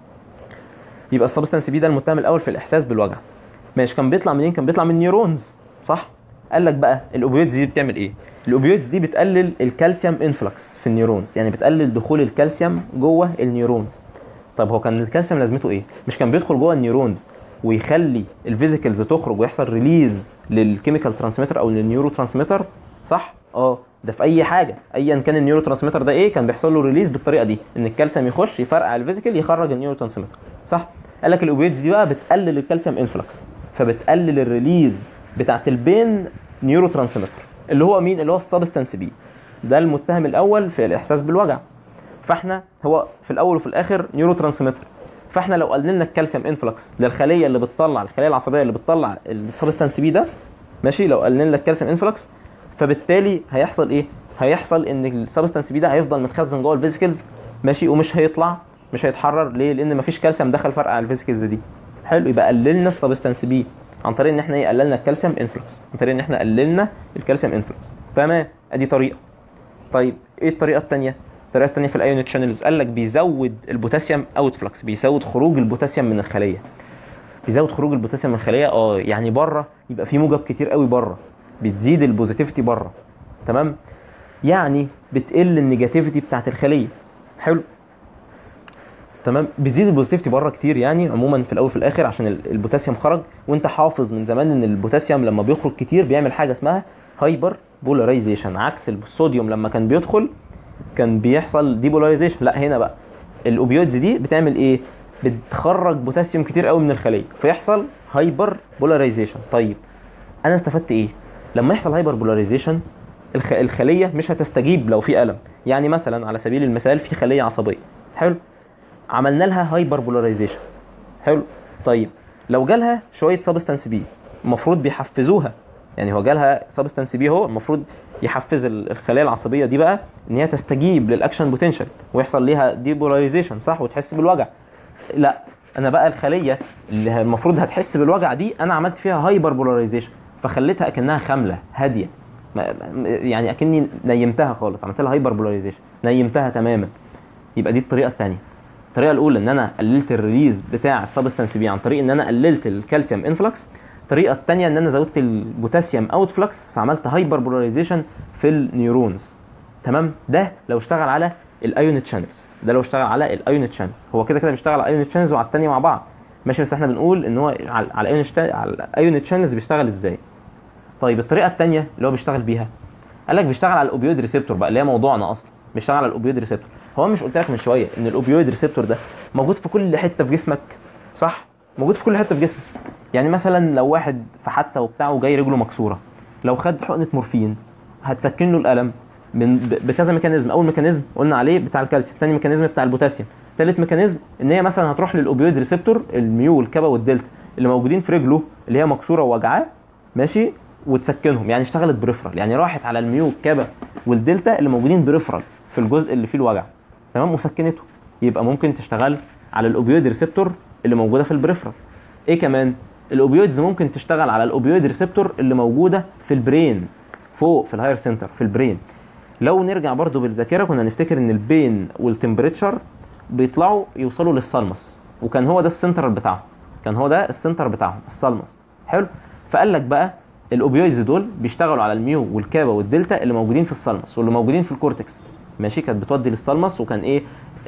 يبقى السبستانس بي ده المتهم الاول في الاحساس بالوجع ماشي كان بيطلع منين كان بيطلع من النيورونز صح قال لك بقى الاوبيويدز دي بتعمل ايه الاوبيويدز دي بتقلل الكالسيوم انفلكس في النيورونز يعني بتقلل دخول الكالسيوم جوه النيورونز طب هو كان الكالسيوم لازمته ايه مش كان بيدخل جوه النيورونز ويخلي الفيزيكلز تخرج ويحصل ريليز للكيميكال ترانسميتر او للنيورو ترانسميتر صح اه ده في اي حاجه ايا كان النيورو ترانسميتر ده ايه كان بيحصل له ريليز بالطريقه دي ان الكالسيوم يخش يفرقع الفيزيكال يخرج النيورو ترانسميتر صح قال لك الاوبيدز دي بقى بتقلل الكالسيوم انفلكس فبتقلل الريليز بتاعت البين نيورو ترانسميتر اللي هو مين اللي هو السبستانس بي ده المتهم الاول في الاحساس بالوجع فاحنا هو في الاول وفي الاخر نيورو ترانسميتر فاحنا لو قللنا الكالسيوم انفلكس للخليه اللي بتطلع الخليه العصبيه اللي بتطلع السبستانس بي ده ماشي لو قللنا الكالسيوم انفلكس فبالتالي هيحصل ايه هيحصل ان السبستانس بي ده هيفضل متخزن جوه الفيزيكلز ماشي ومش هيطلع مش هيتحرر ليه لان مفيش كالسيوم دخل فرق على الفيزيكلز دي حلو يبقى قللنا السبستانس بي عن طريق ان احنا ايه قللنا الكالسيوم انفلكس عن طريق ان احنا قللنا الكالسيوم انفلكس تمام ادي طريقه طيب ايه الطريقه الثانيه الطريقه الثانيه في الايونت شانلز قال لك بيزود البوتاسيوم اوت فلكس بيزود خروج البوتاسيوم من الخليه بيزود خروج البوتاسيوم من الخليه اه يعني بره يبقى في موجب كتير قوي بره بتزيد البوزيتيفيتي بره تمام يعني بتقل النيجاتيفيتي بتاعت الخليه حلو تمام بتزيد البوزيتيفيتي بره كتير يعني عموما في الاول وفي الاخر عشان ال- البوتاسيوم خرج وانت حافظ من زمان ان البوتاسيوم لما بيخرج كتير بيعمل حاجه اسمها هايبر بولاريزيشن عكس الصوديوم لما كان بيدخل كان بيحصل ديبولاريزيشن لا هنا بقى الاوبيويدز دي بتعمل ايه بتخرج بوتاسيوم كتير قوي من الخليه فيحصل هايبر بولاريزيشن طيب انا استفدت ايه لما يحصل هايبر بولاريزيشن الخ... الخليه مش هتستجيب لو في الم يعني مثلا على سبيل المثال في خليه عصبيه حلو عملنا لها هايبر بولاريزيشن حلو طيب لو جالها شويه سبستانس بي المفروض بيحفزوها يعني هو جالها سبستانس بي هو المفروض يحفز ال- الخلايا العصبيه دي بقى ان هي تستجيب للاكشن بوتنشال ويحصل ليها ديبولاريزيشن صح وتحس بالوجع لا انا بقى الخليه اللي المفروض هتحس بالوجع دي انا عملت فيها هايبر بولاريزيشن فخليتها اكنها خامله هاديه ما- ما- يعني اكني نيمتها خالص عملت لها هايبر بولاريزيشن نيمتها تماما يبقى دي الطريقه الثانيه الطريقه الاولى ان انا قللت الريليز بتاع السبستانس بي عن طريق ان انا قللت الكالسيوم انفلكس الطريقه الثانيه ان انا زودت البوتاسيوم اوت فلكس فعملت هايبر بولاريزيشن في النيورونز تمام ده لو اشتغل على الايونت شانلز ده لو اشتغل على الايونت شانلز هو كده كده بيشتغل على الايونت شانلز وعلى الثانيه مع بعض ماشي بس احنا بنقول ان هو على على الايونت على الايونت شانلز بيشتغل ازاي طيب الطريقه الثانيه اللي هو بيشتغل بيها قال لك بيشتغل على الاوبيويد ريسبتور بقى اللي هي موضوعنا اصلا بيشتغل على الاوبيويد ريسبتور هو مش قلت لك من شويه ان الاوبيويد ريسبتور ده موجود في كل حته في جسمك صح موجود في كل حته في جسمك يعني مثلا لو واحد في حادثه وبتاع وجاي رجله مكسوره لو خد حقنه مورفين هتسكن له الالم من ب- بكذا ميكانيزم اول ميكانيزم قلنا عليه بتاع الكالسيوم ثاني ميكانيزم بتاع البوتاسيوم ثالث ميكانيزم ان هي مثلا هتروح للاوبيويد ريسبتور الميو والكابا والدلتا اللي موجودين في رجله اللي هي مكسوره ووجعاه ماشي وتسكنهم يعني اشتغلت بريفرال يعني راحت على الميو والكابا والدلتا اللي موجودين بريفرال في الجزء اللي فيه الوجع تمام وسكنته يبقى ممكن تشتغل على الاوبيويد ريسبتور اللي موجوده في البريفرال ايه كمان الاوبيويدز ممكن تشتغل على الاوبيويد ريسبتور اللي موجوده في البرين فوق في الهاير سنتر في البرين لو نرجع برضو بالذاكره كنا نفتكر ان البين والتمبريتشر بيطلعوا يوصلوا للسلمس وكان هو ده السنتر بتاعهم كان هو ده السنتر بتاعهم السلمس حلو فقال لك بقى الاوبيويدز دول بيشتغلوا على الميو والكابا والدلتا اللي موجودين في السلمس واللي موجودين في الكورتكس ماشي كانت بتودي للسلمس وكان ايه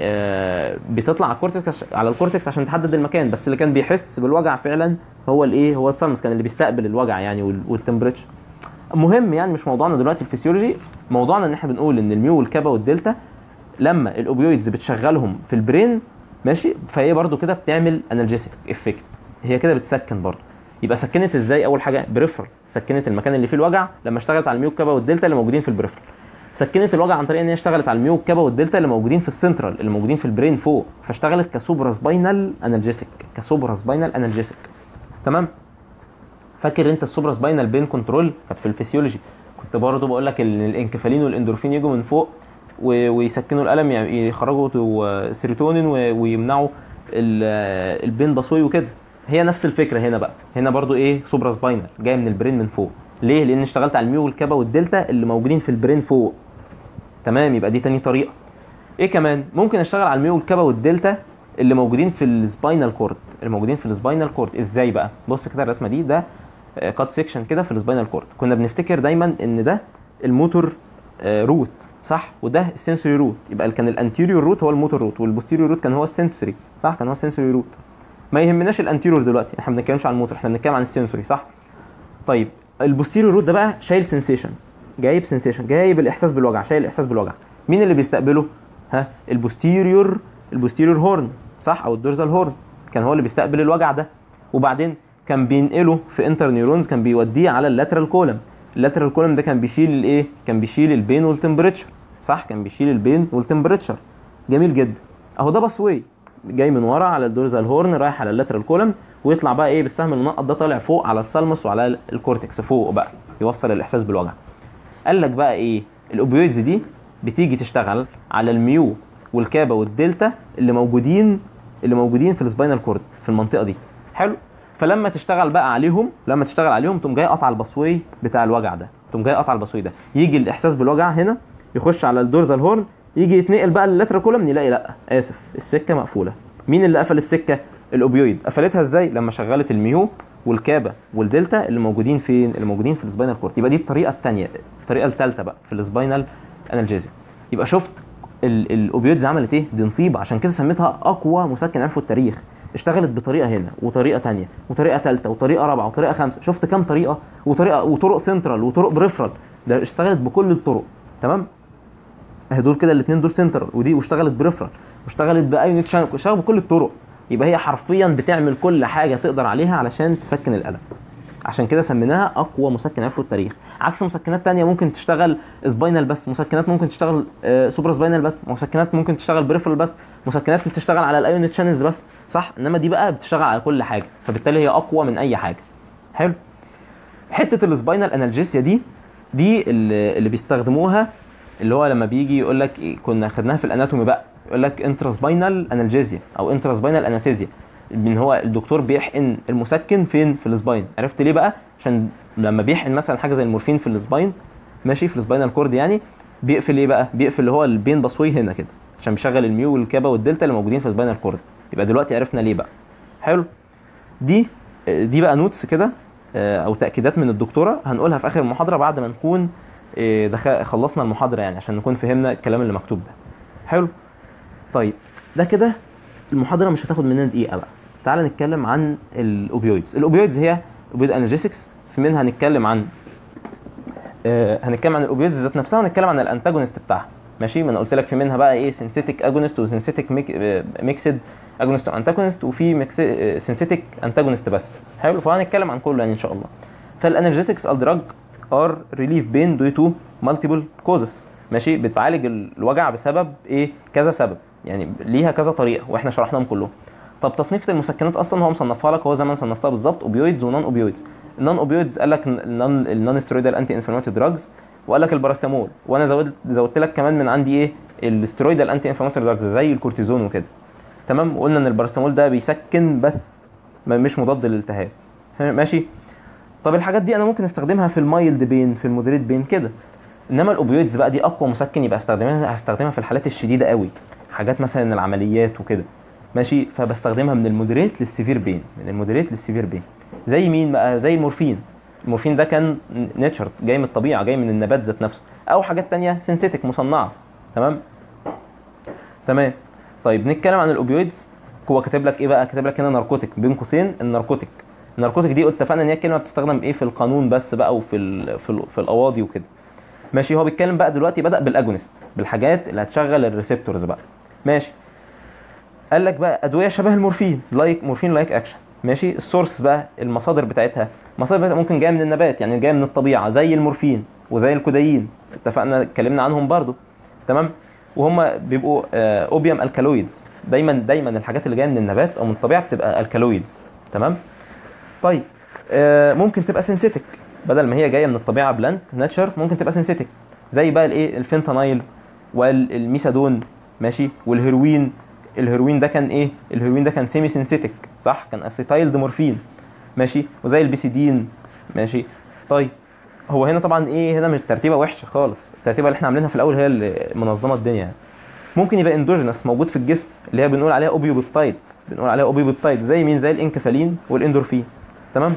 آه بتطلع على الكورتكس على الكورتكس عشان تحدد المكان بس اللي كان بيحس بالوجع فعلا هو الايه هو السلمس كان اللي بيستقبل الوجع يعني وال- والتمبريتشر مهم يعني مش موضوعنا دلوقتي الفسيولوجي موضوعنا ان احنا بنقول ان الميو والكابا والدلتا لما الاوبيويدز بتشغلهم في البرين ماشي فهي برضو كده بتعمل انالجيسيك افكت هي كده بتسكن برضو يبقى سكنت ازاي اول حاجه بريفرال سكنت المكان اللي فيه الوجع لما اشتغلت على الميو والكابا والدلتا اللي موجودين في البريفرال سكنت الوجع عن طريق ان هي اشتغلت على الميو والكابا والدلتا اللي موجودين في السنترال اللي موجودين في البرين فوق فاشتغلت كسوبرا سباينال انالجيسيك كسوبرا سباينال انالجيسيك تمام فاكر انت السوبرا سباينال بين كنترول كانت في الفسيولوجي كنت برضه بقول لك ان الانكفالين والاندورفين يجوا من فوق و- ويسكنوا الالم يعني يخرجوا تو- سيروتونين و- ويمنعوا ال- البين باسوي وكده هي نفس الفكره هنا بقى هنا برضو ايه سوبرا سباينال جايه من البرين من فوق ليه لان اشتغلت على الميو والكابا والدلتا اللي موجودين في البرين فوق تمام يبقى دي تاني طريقه ايه كمان ممكن اشتغل على الميو والكابا والدلتا اللي موجودين في السباينال كورد اللي موجودين في السباينال كورد ازاي بقى بص كده الرسمه دي ده كات سيكشن كده في السباينال كورد كنا بنفتكر دايما ان ده الموتور آه، روت صح وده السنسوري روت يبقى كان الانتيريور روت هو الموتور روت والبوستيريور روت كان هو السنسوري صح كان هو السنسوري روت ما يهمناش الانتيريور دلوقتي احنا ما بنتكلمش عن الموتور احنا بنتكلم عن السنسوري صح طيب البوستيريور روت ده بقى شايل سنسيشن جايب سنسيشن جايب الاحساس بالوجع شايل الاحساس بالوجع مين اللي بيستقبله ها البوستيريور البوستيريور هورن صح او الدورزال هورن كان هو اللي بيستقبل الوجع ده وبعدين كان بينقله في انتر نيورونز كان بيوديه على اللاترال كولم اللاترال كولم ده كان بيشيل الايه كان بيشيل البين والتمبريتشر صح كان بيشيل البين والتمبريتشر جميل جدا اهو ده باسوي جاي من ورا على الدورزال هورن رايح على اللاترال كولم ويطلع بقى ايه بالسهم المنقط ده طالع فوق على الثالموس وعلى الكورتكس فوق بقى يوصل الاحساس بالوجع قال لك بقى ايه الاوبيويدز دي بتيجي تشتغل على الميو والكابا والدلتا اللي موجودين اللي موجودين في السباينال كورد في المنطقه دي حلو فلما تشتغل بقى عليهم لما تشتغل عليهم تقوم جاي قطع البصوي بتاع الوجع ده تقوم جاي قطع البصوي ده يجي الاحساس بالوجع هنا يخش على الدورزال هورن يجي يتنقل بقى للاترال كولم يلاقي لا اسف السكه مقفوله مين اللي قفل السكه الاوبيويد قفلتها ازاي لما شغلت الميو والكابا والدلتا اللي موجودين فين اللي موجودين في السباينال كورد يبقى دي الطريقه الثانيه الطريقه الثالثه بقى في السباينال انالجيزي يبقى شفت ال- الاوبيويدز عملت ايه دي نصيبه عشان كده سميتها اقوى مسكن عرفوا التاريخ اشتغلت بطريقه هنا وطريقه تانية وطريقه ثالثه وطريقه رابعه وطريقه خامسه شفت كام طريقه وطريقه وطرق سنترال وطرق بريفرال ده اشتغلت بكل الطرق تمام اهي دول كده الاثنين دول سنترال ودي واشتغلت بريفرال واشتغلت بايونيت شانل اشتغلت بكل الطرق يبقى هي حرفيا بتعمل كل حاجه تقدر عليها علشان تسكن الالم عشان كده سميناها اقوى مسكن عرفوا التاريخ عكس مسكنات تانية ممكن تشتغل سباينال بس مسكنات ممكن تشتغل آه، سوبر سباينال بس مسكنات ممكن تشتغل بريفرال بس مسكنات بتشتغل على الايونيت شانلز بس صح انما دي بقى بتشتغل على كل حاجه فبالتالي هي اقوى من اي حاجه حلو حته السباينال انالجيسيا دي دي اللي اللي بيستخدموها اللي هو لما بيجي يقول لك إيه، كنا خدناها في الاناتومي بقى يقول لك انتراسباينال انالجيزيا او انتراسباينال انستيزيا ان هو الدكتور بيحقن المسكن فين في السباين عرفت ليه بقى عشان لما بيحقن مثلا حاجه زي المورفين في السباين ماشي في السباينال كورد يعني بيقفل ايه بقى بيقفل اللي هو البين باسوي هنا كده عشان بيشغل الميو والكابا والدلتا اللي موجودين في السباينال كورد يبقى دلوقتي عرفنا ليه بقى حلو دي دي بقى نوتس كده آه، او تاكيدات من الدكتوره هنقولها في اخر المحاضره بعد ما نكون آه، دخل خلصنا المحاضره يعني عشان نكون فهمنا الكلام اللي مكتوب ده حلو طيب ده كده المحاضره مش هتاخد مننا دقيقه بقى تعال نتكلم عن الاوبيويدز الاوبيويدز هي اوبيويد انرجيسكس في منها هنتكلم عن آه، هنتكلم عن الاوبيويدز ذات نفسها وهنتكلم عن الانتاجونست بتاعها ماشي ما انا قلت لك في منها بقى ايه سينثيتك اجونست وسينثيتك ميكسد اجونست وانتاجونست وفي سينثيتك انتاجونست بس حلو فهنتكلم عن كله يعني ان شاء الله فالانرجيتكس الدراج ار ريليف بين دو تو مالتيبل كوزز ماشي بتعالج الوجع بسبب ايه كذا سبب يعني ليها كذا طريقه واحنا شرحناهم كلهم طب تصنيف المسكنات اصلا هو مصنفها لك هو زي ما صنفتها بالظبط اوبيويدز ونون اوبيويدز النون اوبيويدز قال لك النون النون ستيرويدال انتي انفلاماتوري دراجز وقال لك الباراستامول وانا زودت زودت لك كمان من عندي ايه الستيرويدال انتي انفلاماتوري دراجز زي الكورتيزون وكده تمام وقلنا ان الباراستامول ده بيسكن بس ما- مش مضاد للالتهاب ماشي طب الحاجات دي انا ممكن استخدمها في المايلد بين في المودريت بين كده انما الاوبيويدز بقى دي اقوى مسكن يبقى استخدمها هستخدمها في الحالات الشديده قوي حاجات مثلا العمليات وكده ماشي فبستخدمها من المودريت للسيفير بين من المودريت للسيفير بين زي مين بقى زي المورفين المورفين ده كان نيتشر جاي من الطبيعه جاي من النبات ذات نفسه او حاجات تانية سينثيتك مصنعه تمام تمام طيب نتكلم عن الاوبيويدز هو كاتب لك ايه بقى كاتب لك هنا ناركوتيك بين قوسين الناركوتيك الناركوتيك دي اتفقنا ان هي كلمه بتستخدم ايه في القانون بس بقى وفي ال في, ال في القواضي وكده ماشي هو بيتكلم بقى دلوقتي بدا بالاجونست بالحاجات اللي هتشغل الريسبتورز بقى ماشي قال لك بقى ادويه شبه المورفين لايك مورفين لايك اكشن ماشي السورس بقى المصادر بتاعتها المصادر بتاعتها ممكن جايه من النبات يعني جايه من الطبيعه زي المورفين وزي الكودايين اتفقنا اتكلمنا عنهم برضو تمام وهم بيبقوا آه، اوبيوم الكالويدز دايما دايما الحاجات اللي جايه من النبات او من الطبيعه بتبقى الكالويدز تمام طيب آه، ممكن تبقى سينثيتك بدل ما هي جايه من الطبيعه بلانت ناتشر ممكن تبقى سينثيتك زي بقى الايه الفينتانايل والميثادون ماشي والهيروين الهيروين ده كان ايه الهيروين ده كان سيمي سينثيتك صح كان اسيتايل مورفين ماشي وزي البيسيدين ماشي طيب هو هنا طبعا ايه هنا مش ترتيبه وحشه خالص الترتيبه اللي احنا عاملينها في الاول هي اللي منظمه الدنيا يعني. ممكن يبقى اندوجينس موجود في الجسم اللي هي بنقول عليها اوبيوبيبتايدز بنقول عليها اوبيوبيبتايدز زي مين زي الانكفالين والاندورفين تمام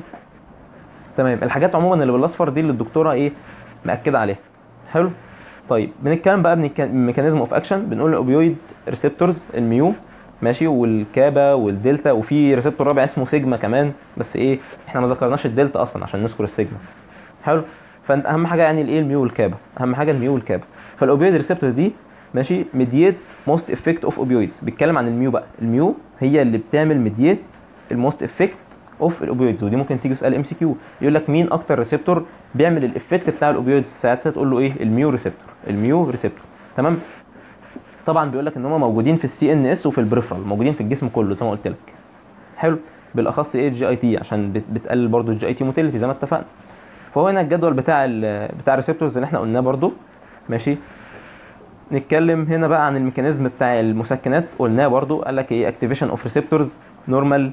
تمام الحاجات عموما اللي بالاصفر دي اللي الدكتوره ايه مأكده عليها حلو طيب بنتكلم بقى ميكانيزم اوف اكشن بنقول الاوبيويد ريسبتورز الميو ماشي والكابا والدلتا وفي ريسبتور رابع اسمه سيجما كمان بس ايه احنا ما ذكرناش الدلتا اصلا عشان نذكر السيجما حلو فانت اهم حاجه يعني الايه الميو والكابا اهم حاجه الميو والكابا فالاوبيويد ريسبتورز دي ماشي ميديت موست افكت اوف اوبيويدز بيتكلم عن الميو بقى الميو هي اللي بتعمل ميديت الموست افكت اوف الاوبيويدز ودي ممكن تيجي سؤال ام سي كيو يقول لك مين اكتر ريسبتور بيعمل الافكت بتاع الاوبيويدز ساعتها تقول له ايه الميو ريسبتور الميو ريسبتور تمام طبعا بيقول لك ان هم موجودين في السي ان اس وفي البريفرال موجودين في الجسم كله زي ما قلت لك حلو بالاخص ايه الجي اي تي عشان بت- بتقلل برضو الجي اي تي موتيليتي زي ما اتفقنا فهو هنا الجدول بتاع ال بتاع الريسبتورز اللي احنا قلناه برضو ماشي نتكلم هنا بقى عن الميكانيزم بتاع المسكنات قلناه برضو قال لك ايه اكتيفيشن اوف ريسبتورز نورمال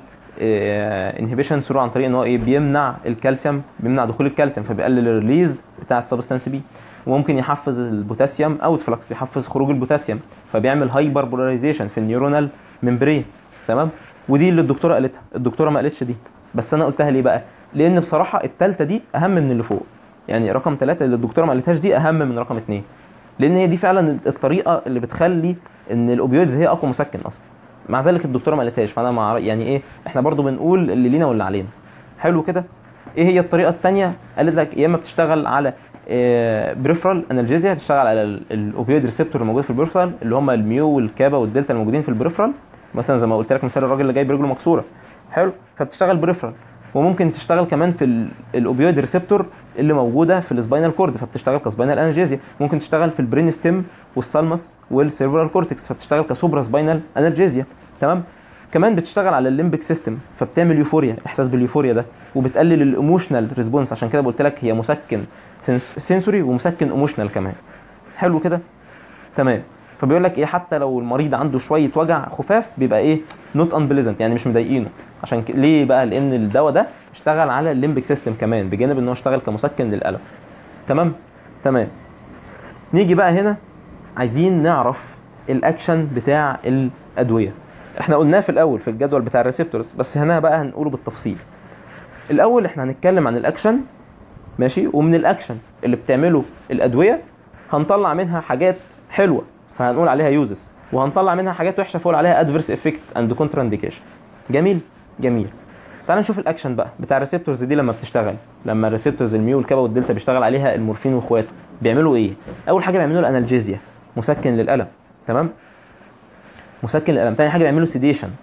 انهبيشن ثرو عن طريق ان هو ايه بيمنع الكالسيوم بيمنع دخول الكالسيوم فبيقلل الريليز بتاع السبستانس بي وممكن يحفز البوتاسيوم اوت فلكس بيحفز خروج البوتاسيوم فبيعمل هايبر بولاريزيشن في النيورونال ممبرين تمام ودي اللي الدكتوره قالتها الدكتوره ما قالتش دي بس انا قلتها ليه بقى لان بصراحه الثالثه دي اهم من اللي فوق يعني رقم ثلاثة اللي الدكتوره ما قالتهاش دي اهم من رقم اثنين لان هي دي فعلا الطريقه اللي بتخلي ان الاوبيويدز هي اقوى مسكن اصلا مع ذلك الدكتوره ما قالتهاش فانا مع يعني ايه احنا برضو بنقول اللي لينا واللي علينا حلو كده ايه هي الطريقه الثانيه قالت لك يا اما بتشتغل على بريفرال انالجيزيا بتشتغل على ال- الاوبيويد ريسبتور الموجود في البريفرال اللي هم الميو والكابا والدلتا الموجودين في البريفرال مثلا زي ما قلت لك مثال الراجل اللي جاي برجله مكسوره حلو فبتشتغل بريفرال وممكن تشتغل كمان في ال- الاوبيويد ريسبتور اللي موجوده في السباينال كورد فبتشتغل كسباينال انالجيزيا ممكن تشتغل في البرين ستيم والثالموس والسيرفرال كورتكس فبتشتغل كسوبرا سباينال انالجيزيا تمام كمان بتشتغل على الليمبك سيستم فبتعمل يوفوريا احساس باليوفوريا ده وبتقلل الايموشنال ريسبونس عشان كده قلت لك هي مسكن سنسوري ومسكن ايموشنال كمان حلو كده تمام فبيقول لك ايه حتى لو المريض عنده شويه وجع خفاف بيبقى ايه نوت انبليزنت يعني مش مضايقينه عشان ك... ليه بقى لان الدواء ده اشتغل على الليمبك سيستم كمان بجانب ان هو اشتغل كمسكن للالم تمام تمام نيجي بقى هنا عايزين نعرف الاكشن بتاع الادويه احنا قلناه في الاول في الجدول بتاع الريسبتورز بس هنا بقى هنقوله بالتفصيل الاول احنا هنتكلم عن الاكشن ماشي ومن الاكشن اللي بتعمله الادويه هنطلع منها حاجات حلوه فهنقول عليها يوزز وهنطلع منها حاجات وحشه فنقول عليها ادفيرس افكت اند كونترا انديكيشن جميل جميل تعال نشوف الاكشن بقى بتاع الريسبتورز دي لما بتشتغل لما الريسبتورز الميو والكابا والدلتا بيشتغل عليها المورفين واخواته بيعملوا ايه اول حاجه بيعملوا الانالجيزيا مسكن للالم تمام مسكن للالم تاني حاجه بيعملوا سيديشن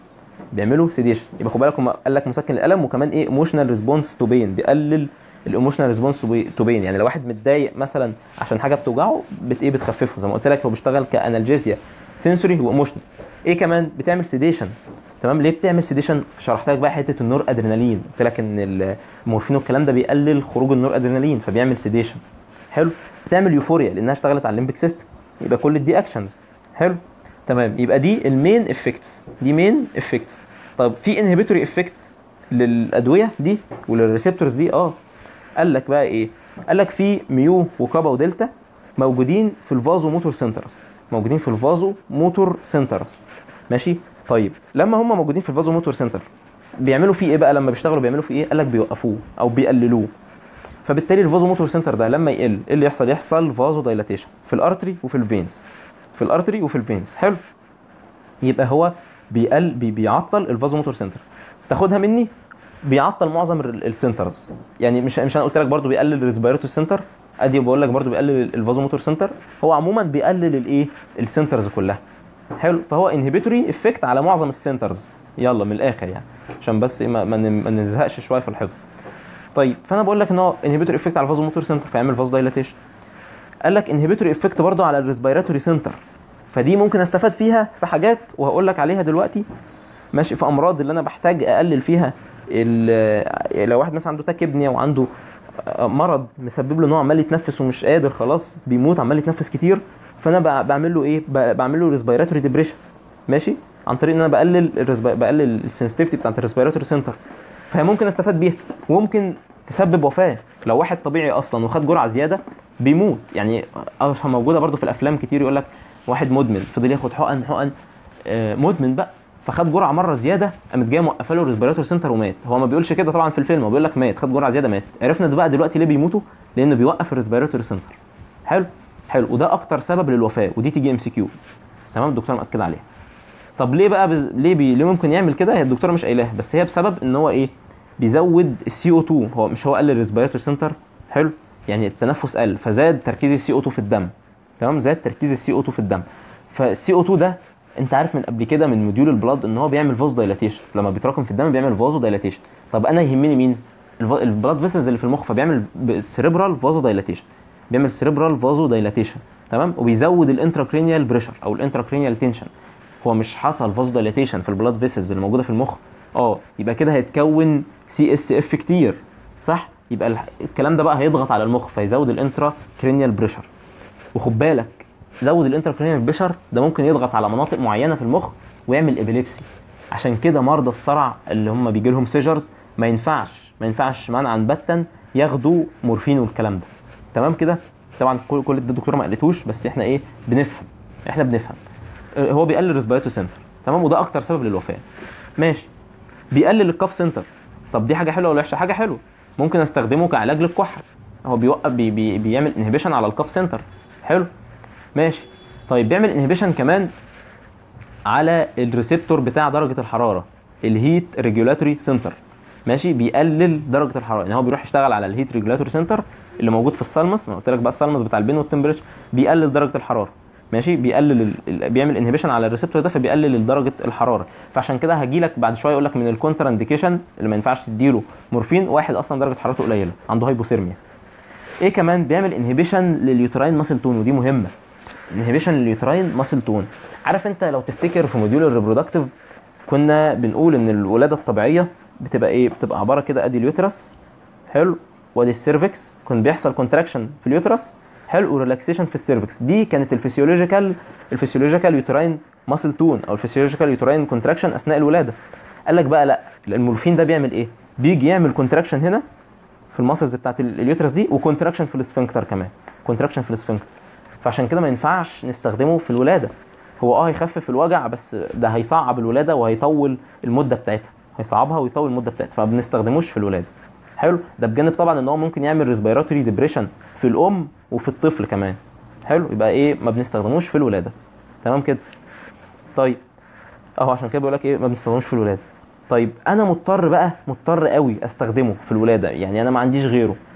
بيعملوا سيديشن يبقى خد بالك هم قال لك مسكن الالم وكمان ايه ايموشنال ريسبونس تو بين بيقلل الايموشنال ريسبونس تو بين يعني لو واحد متضايق مثلا عشان حاجه بتوجعه بت ايه بتخففه زي ما قلت لك هو بيشتغل كانالجيزيا سنسوري وايموشنال ايه كمان بتعمل سيديشن تمام ليه بتعمل سيديشن شرحت لك بقى حته النور ادرينالين قلت لك ان المورفين والكلام ده بيقلل خروج النور ادرينالين فبيعمل سيديشن حلو بتعمل يوفوريا لانها اشتغلت على الليمبيك سيستم يبقى كل دي اكشنز حلو تمام يبقى دي المين افكتس دي مين افكتس طب في انهبيتوري افكت للادويه دي وللريسبتورز دي اه قال لك بقى ايه قال لك في ميو وكابا ودلتا موجودين في الفازو موتور سنترز موجودين في الفازو موتور سنترز ماشي طيب لما هم موجودين في الفازو موتور سنتر بيعملوا فيه ايه بقى لما بيشتغلوا بيعملوا فيه ايه قال لك بيوقفوه او بيقللوه فبالتالي الفازو موتور سنتر ده لما يقل ايه اللي يحصل يحصل فازو دايلاتيشن في الارتري وفي الفينز في الارتري وفي الفينز حلو يبقى هو بيقل بي بيعطل الفازو موتور سنتر تاخدها مني بيعطل معظم ال- السنترز يعني مش مش انا قلت لك برضو بيقلل الريسبيراتو سنتر ادي بقول لك برضو بيقلل الفازو موتور سنتر هو عموما بيقلل الايه السنترز كلها حلو فهو انهبيتوري افكت على معظم السنترز يلا من الاخر يعني عشان بس إيه ما, ما ن- ما نزهقش شويه في الحفظ طيب فانا بقول لك ان هو انهبيتوري افكت على الفازو موتور سنتر فيعمل فاز دايلاتيشن قال لك انهبيتوري افكت برضو على الريسبيراتوري سنتر فدي ممكن استفاد فيها في حاجات وهقول لك عليها دلوقتي ماشي في امراض اللي انا بحتاج اقلل فيها ال- لو واحد مثلا عنده تاكيبنيا وعنده مرض مسبب له ان هو عمال يتنفس ومش قادر خلاص بيموت عمال يتنفس كتير فانا ب- بعمل له ايه ب- بعمل له ريسبيراتوري ديبريشن ماشي عن طريق ان انا بقلل الريسبي... بقلل السنسيتيفيتي بتاعت الريسبيراتوري سنتر فهي ممكن استفاد بيها وممكن تسبب وفاه لو واحد طبيعي اصلا وخد جرعه زياده بيموت يعني اه موجوده برضو في الافلام كتير يقول لك واحد مدمن فضل ياخد حقن حقن آه، مدمن بقى فخد جرعه مره زياده قامت جايه موقفه له الريسبيراتور سنتر ومات هو ما بيقولش كده طبعا في الفيلم هو بيقول لك مات خد جرعه زياده مات عرفنا ده بقى دلوقتي ليه بيموتوا لانه بيوقف الريسبيراتور سنتر حلو حلو وده اكتر سبب للوفاه ودي تيجي ام سي كيو تمام الدكتور مأكد عليها طب ليه بقى بز... ليه بي... ليه ممكن يعمل كده هي الدكتوره مش قايلاها بس هي بسبب ان هو ايه بيزود السي او 2 هو مش هو قلل الريسبيراتور سنتر حلو يعني التنفس قل فزاد تركيز السي او 2 في الدم تمام زاد تركيز السي او 2 في الدم فالسي او 2 ده انت عارف من قبل كده من موديول البلاد ان هو بيعمل فازو دايلاتيشن لما بيتراكم في الدم بيعمل فازو دايلاتيشن طب انا يهمني مين الف- البلاد فيسلز اللي في المخ فبيعمل سيريبرال فازو دايلاتيشن بيعمل سيريبرال فازو دايلاتيشن تمام وبيزود الانتراكرينيال بريشر او الانتراكرينيال تنشن هو مش حصل فازو دايلاتيشن في البلاد فيسلز اللي موجوده في المخ اه يبقى كده هيتكون سي اس اف كتير صح يبقى الح- الكلام ده بقى هيضغط على المخ فيزود الانترا كرينيال بريشر وخد بالك زود الانترا كرينيال بريشر ده ممكن يضغط على مناطق معينه في المخ ويعمل ابيليبسي عشان كده مرضى الصرع اللي هم بيجي لهم سيجرز ما ينفعش ما ينفعش منعا باتا ياخدوا مورفين والكلام ده تمام كده طبعا كل كل ده الدكتوره ما قالتوش بس احنا ايه بنفهم احنا بنفهم آه، هو بيقلل ريسبيراتو سنتر تمام وده اكتر سبب للوفاه ماشي بيقلل الكاف سنتر طب دي حاجه حلوه ولا وحشه حاجه حلوه ممكن استخدمه كعلاج للكحه هو بيوقف بي بي بيعمل انهبيشن على الكاف سنتر حلو ماشي طيب بيعمل انهبيشن كمان على الريسبتور بتاع درجه الحراره الهيت ريجولاتوري سنتر ماشي بيقلل درجه الحراره يعني هو بيروح يشتغل على الهيت ريجولاتوري سنتر اللي موجود في السلمس ما قلت لك بقى السلمس بتاع البين والتمبريتشر بيقلل درجه الحراره ماشي بيقلل ال... ال- بيعمل انهبيشن على الريسبتور ده فبيقلل درجه الحراره فعشان كده هجي لك بعد شويه اقول لك من الكونتر انديكيشن اللي ما ينفعش تديله مورفين واحد اصلا درجه حرارته قليله عنده هايبوثيرميا ايه كمان بيعمل انهبيشن لليوتراين ماسل تون ودي مهمه انهبيشن لليوتراين ماسل تون عارف انت لو تفتكر في موديول الريبرودكتيف كنا بنقول ان الولاده الطبيعيه بتبقى ايه بتبقى عباره كده ادي اليوترس حلو وادي السيرفكس كان بيحصل كونتراكشن في اليوترس حلو وريلاكسيشن في السيرفكس دي كانت الفسيولوجيكال الفسيولوجيكال يوتراين ماسل تون او الفسيولوجيكال يوتراين كونتراكشن اثناء الولاده قال لك بقى لا المورفين ده بيعمل ايه بيجي يعمل كونتراكشن هنا في الماسلز بتاعت ال- اليوترس دي وكونتراكشن في الاسفنكتر كمان كونتراكشن في الاسفنكتر فعشان كده ما ينفعش نستخدمه في الولاده هو اه هيخفف الوجع بس ده هيصعب الولاده وهيطول المده بتاعتها هيصعبها ويطول المده بتاعتها فما بنستخدموش في الولاده حلو ده بجانب طبعا ان هو ممكن يعمل ريسبيراتوري ديبريشن في الام وفي الطفل كمان حلو يبقى ايه ما بنستخدموش في الولاده تمام كده طيب اهو عشان كده بيقول لك ايه ما بنستخدموش في الولاده طيب انا مضطر بقى مضطر قوي استخدمه في الولاده يعني انا ما عنديش غيره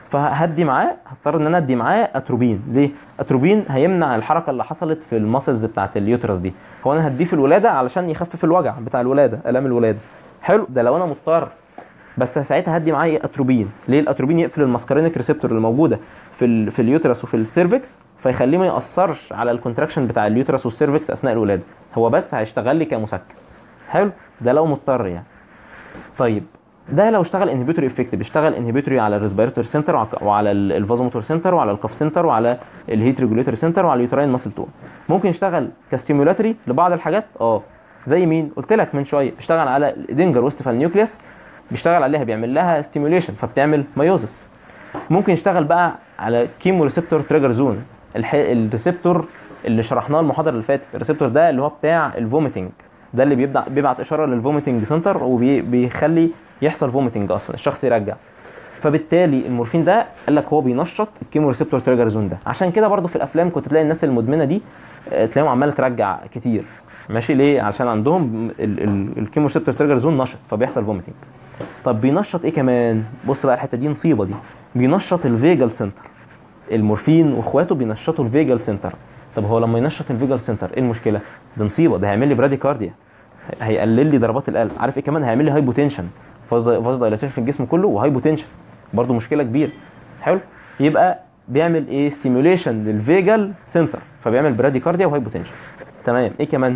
فهدي معاه هضطر ان انا ادي معاه اتروبين ليه اتروبين هيمنع الحركه اللي حصلت في الماسلز بتاعت اليوترس دي هو انا هديه في الولاده علشان يخفف الوجع بتاع الولاده الام الولاده حلو ده لو انا مضطر بس ساعتها هدي معاه إيه؟ اتروبين ليه الاتروبين يقفل الماسكارينيك ريسبتور اللي موجوده في ال في اليوترس وفي السيرفكس فيخليه ما ياثرش على الكونتراكشن بتاع اليوترس والسيرفكس اثناء الولاده هو بس هيشتغل لي كمسكن حلو ده لو مضطر يعني طيب ده لو اشتغل انهبيتوري افكت بيشتغل انهبيتوري على الريسبيراتوري سنتر وعلى الفازوموتور سنتر وعلى الكف سنتر وعلى الهيت ريجوليتوري سنتر وعلى اليوتراين ماسل تون ممكن يشتغل كستيمولاتوري لبعض الحاجات اه زي مين قلت لك من شويه بيشتغل على الادنجر وستفال نيوكليوس بيشتغل عليها بيعمل لها ستيموليشن فبتعمل مايوزس ممكن يشتغل بقى على كيمو ريسبتور تريجر زون الح... الريسبتور اللي شرحناه المحاضره اللي فاتت الريسبتور ده اللي هو بتاع الفوميتنج ده اللي بيبدا بيبعت اشاره للفوميتنج سنتر وبيخلي يحصل فوميتنج اصلا الشخص يرجع فبالتالي المورفين ده قال لك هو بينشط الكيمو ريسبتور تريجر زون ده عشان كده برضو في الافلام كنت تلاقي الناس المدمنه دي آه، تلاقيهم عماله ترجع كتير ماشي ليه عشان عندهم ال- ال- الكيمو ريسبتور تريجر زون نشط فبيحصل فوميتنج طب بينشط ايه كمان بص بقى الحته دي نصيبه دي بينشط الفيجال سنتر المورفين واخواته بينشطوا الفيجال سنتر طب هو لما ينشط الفيجال سنتر ايه المشكله ده نصيبه ده هيعمل لي براديكارديا هيقلل لي ضربات القلب عارف ايه كمان هيعمل لي هايبوتنشن فاز دايلاتيشن في الجسم كله وهايبوتنشن برضه مشكله كبيره حلو يبقى بيعمل ايه ستيميوليشن للفيجال سنتر فبيعمل براديكارديا وهايبوتنشن تمام ايه كمان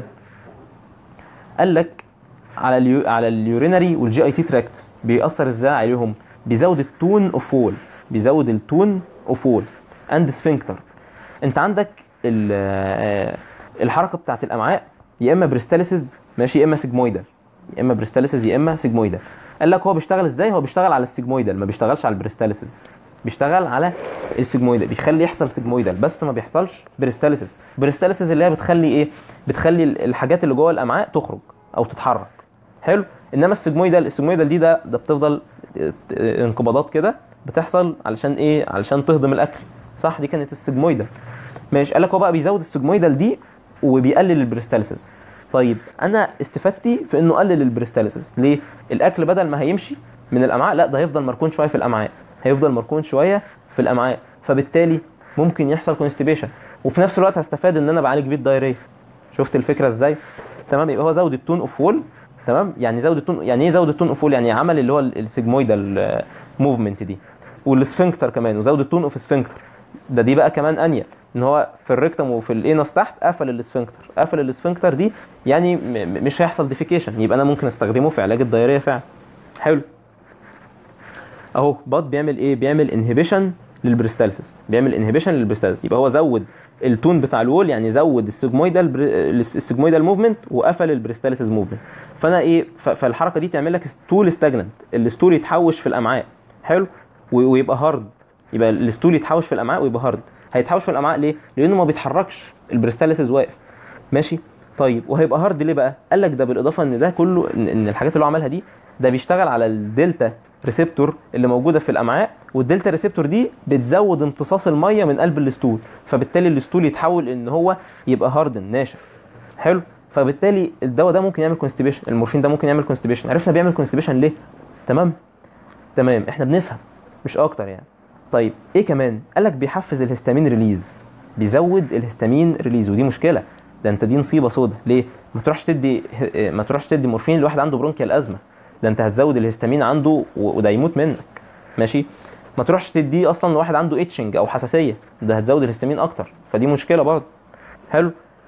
قال لك على اليو... على اليورينري والجي اي تي تراكتس بيأثر ازاي عليهم بيزود التون اوف وول بيزود التون اوف وول اند سفنكتر انت عندك ال- آه، الحركه بتاعت الامعاء يا اما بريستاليسيس ماشي يا اما سيجمويدال يا اما بريستاليسيس يا اما سيجمويدال قال لك هو بيشتغل ازاي هو بيشتغل على السيجمويدال ما بيشتغلش على البريستاليسيس بيشتغل على السيجمويدال بيخلي يحصل سيجمويدال بس ما بيحصلش بريستاليسيس بريستاليسيس اللي هي بتخلي ايه بتخلي الحاجات اللي جوه الامعاء تخرج او تتحرك حلو انما السيجمويدال السيجمويدال دي ده ده بتفضل انقباضات كده بتحصل علشان ايه علشان تهضم الاكل صح دي كانت السيجمويدال ماشي قال لك هو بقى بيزود السيجمويدال دي وبيقلل البريستاليسيس طيب انا استفدتي في انه قلل البريستاليسيس ليه الاكل بدل ما هيمشي من الامعاء لا ده هيفضل مركون شويه في الامعاء هيفضل مركون شويه في الامعاء فبالتالي ممكن يحصل كونستيبيشن وفي نفس الوقت هستفاد ان انا بعالج بيه الدايريه شفت الفكره ازاي تمام يبقى هو زود التون اوف وول تمام يعني زود التون يعني ايه زود التون اوف وول يعني عمل اللي هو السيجمويدال موفمنت دي والسفنكتر كمان وزود التون اوف سفنكتر ده دي بقى كمان انيا ان هو في الريكتم وفي الانس تحت قفل السفنكتر قفل السفنكتر دي يعني م- م- مش هيحصل ديفيكيشن يبقى انا ممكن استخدمه في علاج الدايريه فعلا حلو اهو باد بيعمل ايه بيعمل انهبيشن للبريستالسيس بيعمل انهبيشن للبريستالسيس يبقى هو زود التون بتاع الوول يعني زود السيجمويدال بري... السيجمويدال موفمنت وقفل البريستالسيس موفمنت فانا ايه ف... فالحركه دي تعمل لك ستول ستاجننت الستول يتحوش في الامعاء حلو و... ويبقى هارد يبقى الستول يتحوش في الامعاء ويبقى هارد هيتحوش في الامعاء ليه لانه ما بيتحركش البريستالسيس واقف ماشي طيب وهيبقى هارد ليه بقى قال لك ده بالاضافه ان ده كله ان إن الحاجات اللي هو عملها دي ده بيشتغل على الدلتا ريسبتور اللي موجوده في الامعاء والدلتا ريسبتور دي بتزود امتصاص الميه من قلب الستول فبالتالي الستول يتحول ان هو يبقى هاردن ناشف حلو فبالتالي الدواء ده ممكن يعمل كونستيبيشن المورفين ده ممكن يعمل كونستيبيشن عرفنا بيعمل كونستيبيشن ليه تمام تمام احنا بنفهم مش اكتر يعني طيب ايه كمان قال لك بيحفز الهستامين ريليز بيزود الهستامين ريليز ودي مشكله ده انت دي نصيبه سودا ليه ما تروحش تدي ما تروحش تدي مورفين لواحد عنده برونكيال ازمه ده انت هتزود الهستامين عنده و- وده يموت منك ماشي ما تروحش تديه اصلا لواحد عنده اتشنج او حساسيه ده هتزود الهستامين اكتر فدي مشكله برضه حلو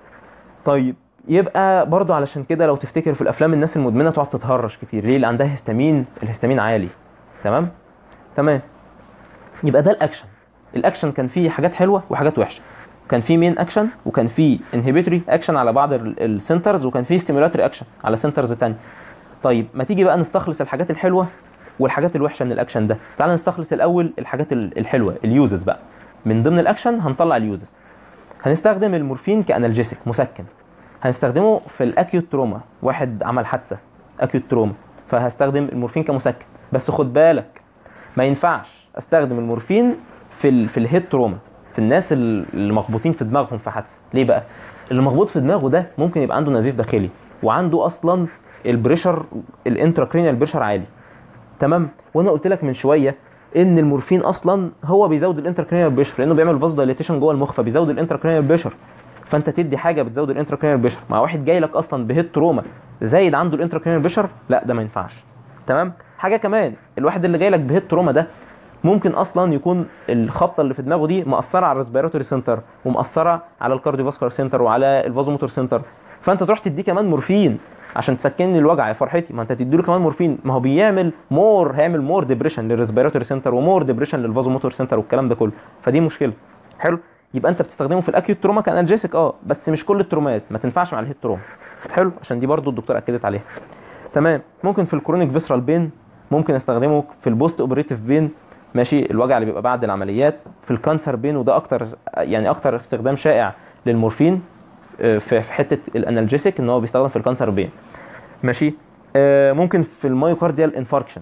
طيب يبقى برضو علشان كده لو تفتكر في الافلام الناس المدمنه تقعد تتهرش كتير ليه اللي عندها هستامين الهستامين عالي تمام تمام يبقى ده الاكشن الاكشن كان فيه حاجات حلوه وحاجات وحشه كان فيه مين اكشن وكان فيه انهبيتوري اكشن على بعض السنترز وكان فيه ستيمولاتوري اكشن على سنترز تانية طيب ما تيجي بقى نستخلص الحاجات الحلوه والحاجات الوحشه من الاكشن ده تعال نستخلص الاول الحاجات ال- الحلوه اليوزز بقى من ضمن الاكشن هنطلع اليوزز هنستخدم المورفين كانالجيسيك مسكن هنستخدمه في الاكيوت تروما واحد عمل حادثه اكيوت تروما فهستخدم المورفين كمسكن بس خد بالك ما ينفعش استخدم المورفين في ال في الهيد تروما في الناس ال- اللي مخبوطين في دماغهم في حادثه ليه بقى اللي مخبوط في دماغه ده ممكن يبقى عنده نزيف داخلي وعنده اصلا البريشر الانتراكرينيال بريشر عالي تمام وانا قلت لك من شويه ان المورفين اصلا هو بيزود الانتركرينال بريشر لانه بيعمل فاز دايليتيشن جوه المخ فبيزود الانتركرينال بريشر فانت تدي حاجه بتزود الانتركرينال بريشر مع واحد جاي لك اصلا بهيد تروما زايد عنده الانتركرينال بريشر لا ده ما ينفعش تمام حاجه كمان الواحد اللي جاي لك بهيد تروما ده ممكن اصلا يكون الخبطه اللي في دماغه دي مأثره على الريسبيراتوري سنتر ومأثره على الكارديوفاسكولار سنتر وعلى الفازوموتور سنتر فانت تروح تديه كمان مورفين عشان تسكن الوجع يا فرحتي ما انت تديله كمان مورفين ما هو بيعمل مور هيعمل مور ديبريشن للريسبيراتوري سنتر ومور ديبريشن للفازوموتور سنتر والكلام ده كله فدي مشكله حلو يبقى انت بتستخدمه في الاكيوت تروما كانالجيسيك اه بس مش كل الترومات ما تنفعش مع الهيد تروما حلو عشان دي برضو الدكتور اكدت عليها تمام ممكن في الكرونيك فيسرال بين ممكن استخدمه في البوست اوبريتيف بين ماشي الوجع اللي بيبقى بعد العمليات في الكانسر بين وده اكتر يعني اكتر استخدام شائع للمورفين آه، في في حته الانالجيسيك ان هو بيستخدم في الكانسر بين ماشي آه، ممكن في المايوكارديال انفاركشن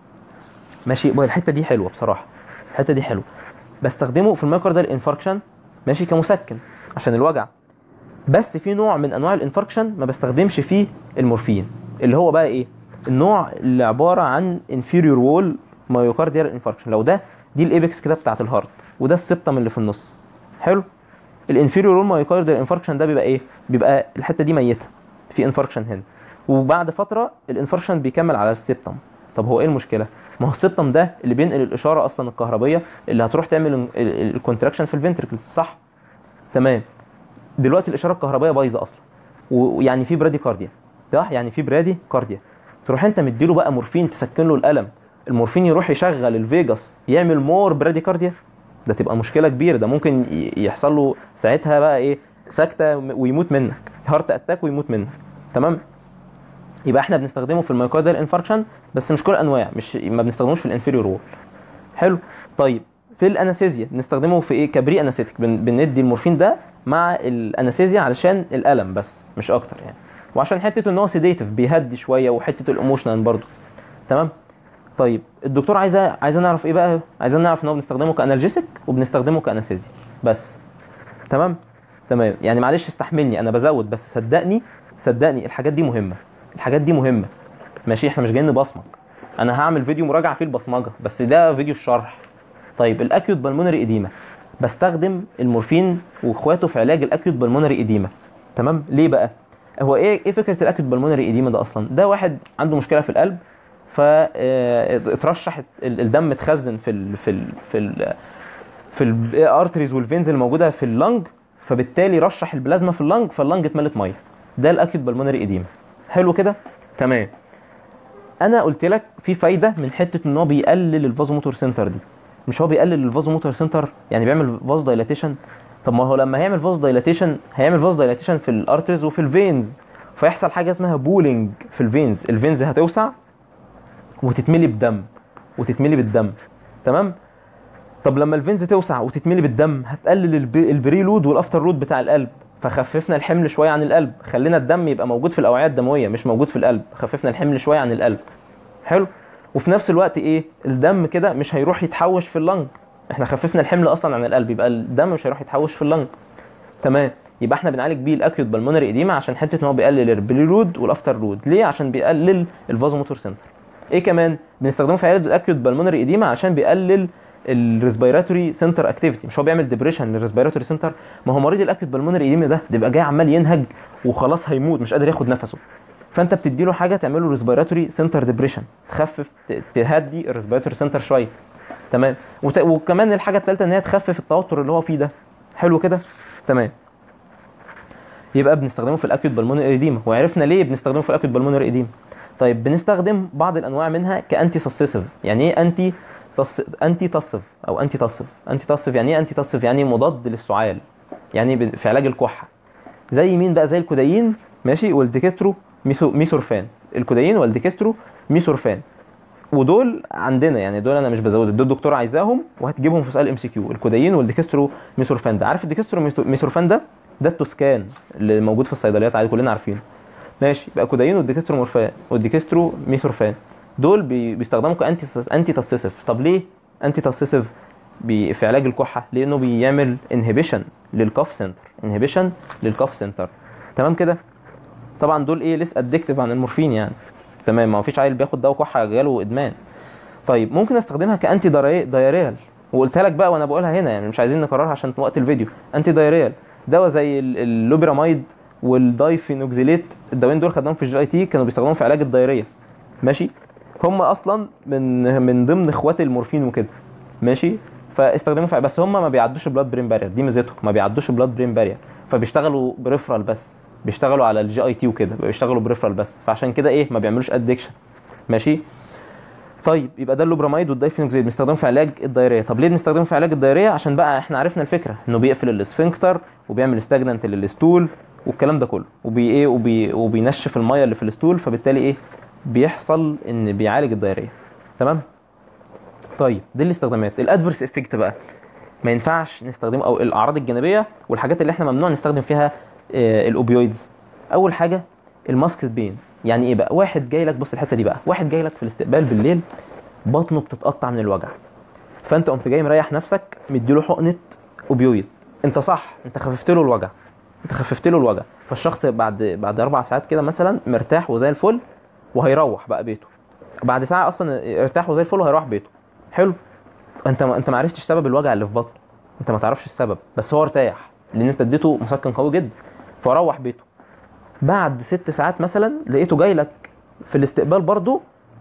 ماشي بقى الحته دي حلوه بصراحه الحته دي حلوه بستخدمه في المايوكارديال انفاركشن ماشي كمسكن عشان الوجع بس في نوع من انواع الانفاركشن ما بستخدمش فيه المورفين اللي هو بقى ايه النوع اللي عباره عن انفيريور وول مايوكارديال انفاركشن لو ده دي الايبكس كده بتاعت الهارت وده السبتم اللي في النص حلو الانفيريور وول مايوكارديال انفاركشن ده بيبقى ايه بيبقى الحته دي ميته في انفاركشن هنا وبعد فتره الانفاركشن بيكمل على السبتم طب هو ايه المشكله ما هو السبتم ده اللي بينقل الاشاره اصلا الكهربيه اللي هتروح تعمل الكونتراكشن في الفنتركلز صح تمام دلوقتي الاشاره الكهربائيه بايظه اصلا و- ويعني في برادي كارديا صح يعني في برادي كارديا تروح انت مديله بقى مورفين تسكن له الالم المورفين يروح يشغل الفيجاس يعمل مور برادي كارديا ده تبقى مشكله كبيره ده ممكن ي- يحصل له ساعتها بقى ايه سكته ويموت منك هارت اتاك ويموت منك تمام يبقى احنا بنستخدمه في المايوكارديال انفاركشن بس مش كل الانواع مش ما بنستخدموش في الانفيريور وول حلو طيب في الانستيزيا بنستخدمه في ايه كبري انستيك بن... بندي المورفين ده مع الانستيزيا علشان الالم بس مش اكتر يعني وعشان حته ان هو سيديتيف بيهدي شويه وحته الايموشنال برضو تمام طيب الدكتور عايزه عايزه نعرف ايه بقى عايزين نعرف ان هو بنستخدمه كانالجيسيك وبنستخدمه كانستيزيا بس تمام تمام يعني معلش استحملني انا بزود بس صدقني صدقني الحاجات دي مهمه الحاجات دي مهمه ماشي احنا مش جايين نبصمج انا هعمل فيديو مراجعه فيه البصمجه بس ده فيديو الشرح طيب الاكيوت بالمونري اديما بستخدم المورفين واخواته في علاج الاكيوت بالمونري اديما تمام ليه بقى هو ايه ايه فكره الاكيوت بالمونري اديما ده اصلا ده واحد عنده مشكله في القلب فاترشح الدم اتخزن في ال في ال في ال في الارتريز والفينز اللي موجوده في اللنج فبالتالي رشح البلازما في اللنج فاللنج اتملت ميه ده الاكيوت بالمونري اديما حلو كده تمام انا قلت لك في فايده من حته ان هو بيقلل الفازوموتور سنتر دي مش هو بيقلل الفازوموتور سنتر يعني بيعمل فاز دايلاتيشن طب ما هو لما هيعمل فاز دايلاتيشن هيعمل فاز دايلاتيشن في الارتريز وفي الفينز فيحصل حاجه اسمها بولينج في الفينز الفينز هتوسع وتتملي بدم وتتملي بالدم تمام طب لما الفينز توسع وتتملي بالدم هتقلل الب- البري لود والافتر لود بتاع القلب فخففنا الحمل شويه عن القلب خلينا الدم يبقى موجود في الاوعيه الدمويه مش موجود في القلب خففنا الحمل شويه عن القلب حلو وفي نفس الوقت ايه الدم كده مش هيروح يتحوش في اللنج احنا خففنا الحمل اصلا عن القلب يبقى الدم مش هيروح يتحوش في اللنج تمام يبقى احنا بنعالج بيه الاكيوت بالمونري اديما عشان حته ان هو بيقلل البري لود والافتر لود ليه عشان بيقلل الفازوموتور سنتر ايه كمان بنستخدمه في علاج الاكيوت بالمونري اديما عشان بيقلل الريسبيراتوري سنتر اكتيفيتي مش هو بيعمل ديبريشن للريسبيراتوري سنتر ما هو مريض الاكيوت بالمونري اديما ده بيبقى جاي عمال ينهج وخلاص هيموت مش قادر ياخد نفسه فانت بتدي له حاجه تعمل له ريسبيراتوري سنتر ديبريشن تخفف ت- تهدي الريسبيراتوري سنتر شويه تمام وت... وكمان الحاجه الثالثه ان هي تخفف التوتر اللي هو فيه ده حلو كده تمام يبقى بنستخدمه في الاكيوت بالمونري ايديما وعرفنا ليه بنستخدمه في الاكيوت بالمونري ايديما طيب بنستخدم بعض الانواع منها كانتي سسيسيف يعني ايه انتي تص... انتي تصف او انتي تصف انتي تصف يعني ايه انتي تصف يعني مضاد للسعال يعني ب- في علاج الكحه زي مين بقى زي الكودايين ماشي والديكسترو ميثو... ميثورفان الكودايين والديكسترو ميثورفان ودول عندنا يعني دول انا مش بزود دول الدكتور عايزاهم وهتجيبهم في سؤال ام سي كيو الكودايين والديكسترو ميثورفان ده عارف الديكسترو ميثو- ميثورفان ده ده التوسكان اللي موجود في الصيدليات عادي كلنا عارفينه ماشي يبقى كودايين والديكسترو مورفان والديكسترو ميثورفان دول بي- بيستخدموا كانتي انتي تصيسيف طب ليه انتي تصيسيف بي- في علاج الكحه لانه بيعمل انهبيشن للكاف سنتر انهبيشن للكاف سنتر تمام كده طبعا دول ايه لسه ادكتيف عن المورفين يعني تمام ما فيش عيل بياخد دواء كحه جاله ادمان طيب ممكن استخدمها كانتي دايري- دايريال وقلتها لك بقى وانا بقولها هنا يعني مش عايزين نكررها عشان وقت الفيديو انتي دايريال دواء زي ال- اللوبراميد والدايفينوكسيليت الدوايين دول خدناهم في الجي اي تي كانوا بيستخدموهم في علاج الدايريه ماشي هم اصلا من من ضمن اخوات المورفين وكده ماشي فاستخدموا في بس هم ما بيعدوش بلاد برين بارير دي ميزتهم ما بيعدوش بلاد برين بارير فبيشتغلوا بريفرال بس بيشتغلوا على الجي اي تي وكده بيشتغلوا بريفرال بس فعشان كده ايه ما بيعملوش ادكشن ماشي طيب يبقى ده اللوبراميد والدايفينوكسيد بنستخدمه في علاج الدايريه طب ليه بنستخدمه في علاج الدايريه عشان بقى احنا عرفنا الفكره انه بيقفل الاسفنكتر وبيعمل ستاجننت للستول والكلام ده كله وبي ايه وبي وبينشف الميه اللي في الستول فبالتالي ايه بيحصل ان بيعالج الدايريه تمام طيب دي الاستخدامات الادفرس افكت بقى ما ينفعش نستخدمه او الاعراض الجانبيه والحاجات اللي احنا ممنوع نستخدم فيها آه، الاوبيويدز اول حاجه الماسك بين يعني ايه بقى واحد جاي لك بص الحته دي بقى واحد جاي لك في الاستقبال بالليل بطنه بتتقطع من الوجع فانت قمت جاي مريح نفسك مديله حقنه اوبيويد انت صح انت خففت له الوجع انت خففت له الوجع فالشخص بعد بعد اربع ساعات كده مثلا مرتاح وزي الفل وهيروح بقى بيته بعد ساعه اصلا ارتاح وزي الفل وهيروح بيته حلو انت ما انت ما عرفتش سبب الوجع اللي في بطنه انت ما تعرفش السبب بس هو ارتاح لان انت اديته مسكن قوي جدا فروح بيته بعد ست ساعات مثلا لقيته جاي لك في الاستقبال برضو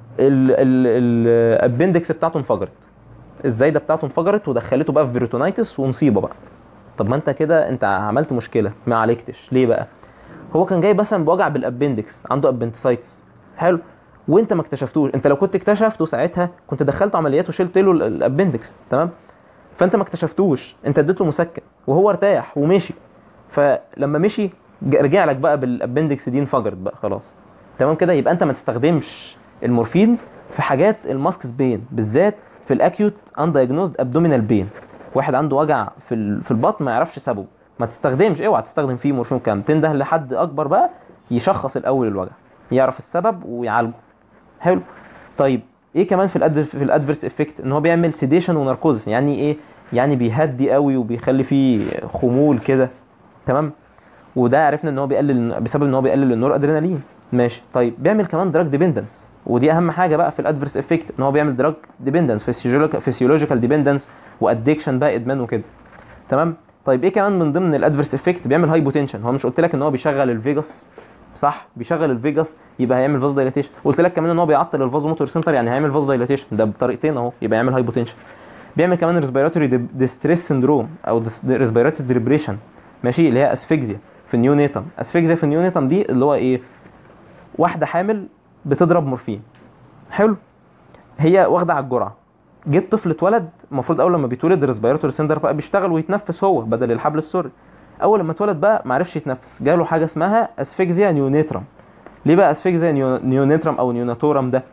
الابندكس بتاعته انفجرت الزايده بتاعته انفجرت ودخلته بقى في بريتونايتس ومصيبه بقى طب ما انت كده انت عملت مشكله ما عالجتش ليه بقى هو كان جاي مثلا بوجع بالابندكس عنده ابنتسايتس حلو وانت ما اكتشفتوش انت لو كنت اكتشفته ساعتها كنت دخلته عمليات وشلت له ال- الابندكس تمام فانت ما اكتشفتوش انت اديته مسكن وهو ارتاح ومشي فلما مشي ج- رجع لك بقى بالابندكس دي انفجرت بقى خلاص تمام كده يبقى انت ما تستخدمش المورفين في حاجات الماسكس بين بالذات في الاكيوت اندايجنوزد ابدومينال بين واحد عنده وجع في ال- في البطن ما يعرفش سببه ما تستخدمش اوعى تستخدم فيه مورفين كام تنده لحد اكبر بقى يشخص الاول الوجع يعرف السبب ويعالجه حلو طيب ايه كمان في الأد... في الادفيرس افكت ان هو بيعمل سيديشن وناركوزس يعني ايه يعني بيهدي قوي وبيخلي فيه خمول كده تمام وده عرفنا ان هو بيقلل بسبب ان هو بيقلل النور ادرينالين ماشي طيب بيعمل كمان دراج ديبندنس ودي اهم حاجه بقى في الادفيرس افكت ان هو بيعمل دراج ديبندنس فيسيولوجيكال ديبندنس وادكشن بقى ادمان وكده تمام طيب ايه كمان من ضمن الادفيرس افكت بيعمل هايبوتنشن هو مش قلت لك ان هو بيشغل الفيجاس صح بيشغل الفيجاس يبقى هيعمل فاز دايلاتيشن قلت لك كمان ان هو بيعطل الفاز موتور سنتر يعني هيعمل فاز دايلاتيشن ده بطريقتين اهو يبقى يعمل هايبوتنشن بيعمل كمان ريسبيراتوري ديستريس سندروم او ريسبيراتوري ديبريشن ماشي اللي هي اسفكزيا في النيونيتم اسفكزيا في النيونيتم دي اللي هو ايه واحده حامل بتضرب مورفين حلو هي واخده على الجرعه جه طفل اتولد المفروض اول لما بيتولد الريسبيراتوري سندر بقى بيشتغل ويتنفس هو بدل الحبل السري اول لما اتولد بقى ما عرفش يتنفس جاله حاجه اسمها اسفكزيا نيونيترم ليه بقى اسفكزيا نيو- نيونيترم او نيوناتورم ده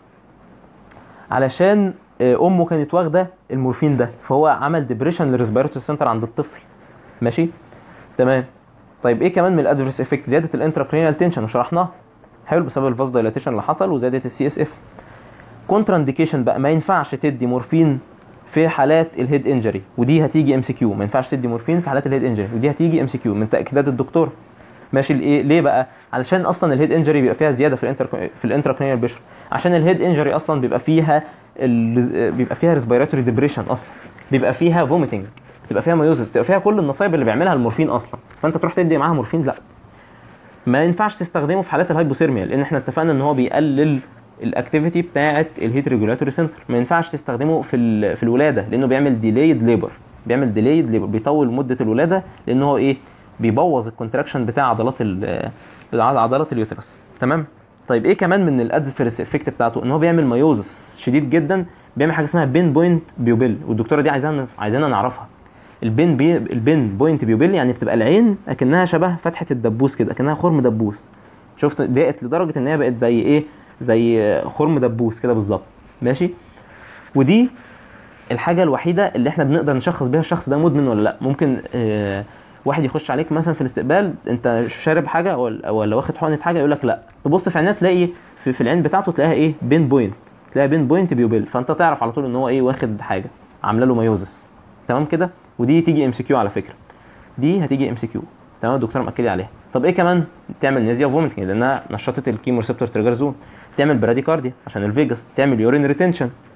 علشان آه، امه كانت واخده المورفين ده فهو عمل ديبريشن للريسبيراتوري سنتر عند الطفل ماشي تمام طيب ايه كمان من الادفيرس افكت زياده الانتراكرينال تنشن وشرحناها حلو بسبب الفاز دايلاتيشن اللي حصل وزياده السي اس اف كونترا انديكيشن بقى ما ينفعش تدي مورفين في حالات الهيد انجري ودي هتيجي ام سي كيو ما ينفعش تدي مورفين في حالات الهيد انجري ودي هتيجي ام سي كيو من تاكيدات الدكتور ماشي الايه ليه بقى علشان اصلا الهيد انجري بيبقى فيها زياده في الانتر في الانتراكرينال بريشر عشان الهيد انجري اصلا بيبقى فيها ال... بيبقى فيها ريسبيراتوري ديبريشن اصلا بيبقى فيها فوميتنج بتبقى فيها مايوزس بتبقى فيها كل النصايب اللي بيعملها المورفين اصلا فانت تروح تدي معاها مورفين لا ما ينفعش تستخدمه في حالات الهايبوثيرميا لان احنا اتفقنا ان هو بيقلل الاكتيفيتي بتاعه الهيت ريجولاتوري سنتر ما ينفعش تستخدمه في ال- في الولاده لانه بيعمل ديليد ليبر بيعمل ديليد ليبر بيطول مده الولاده لان هو ايه بيبوظ الكونتراكشن بتاع عضلات ال- عضلات اليوترس تمام طيب ايه كمان من الادفيرس افكت بتاعته ان هو بيعمل مايوزس شديد جدا بيعمل حاجه اسمها بين بوينت بيوبيل والدكتوره دي عايزانا عايزانا نعرفها البين بي البين بوينت بيوبيل يعني بتبقى العين اكنها شبه فتحه الدبوس كده اكنها خرم دبوس شفت ضاقت لدرجه ان هي بقت زي ايه زي خرم دبوس كده بالظبط ماشي ودي الحاجه الوحيده اللي احنا بنقدر نشخص بيها الشخص ده مدمن ولا لا ممكن آه واحد يخش عليك مثلا في الاستقبال انت شارب حاجه ولا ولا واخد حقنه حاجه يقول لك لا تبص في عينيه تلاقي في, في العين بتاعته تلاقيها ايه بين بوينت تلاقيها بين بوينت بيوبيل فانت تعرف على طول ان هو ايه واخد حاجه عامله له مايوزس تمام كده ودي تيجي ام سي كيو على فكره دي هتيجي ام سي كيو تمام الدكتور مأكد لي عليها طب ايه كمان تعمل نيزيا وفوميتنج لانها نشطت الكيمو ريسبتور تريجر زون تعمل براديكارديا عشان الفيجاس تعمل يورين ريتنشن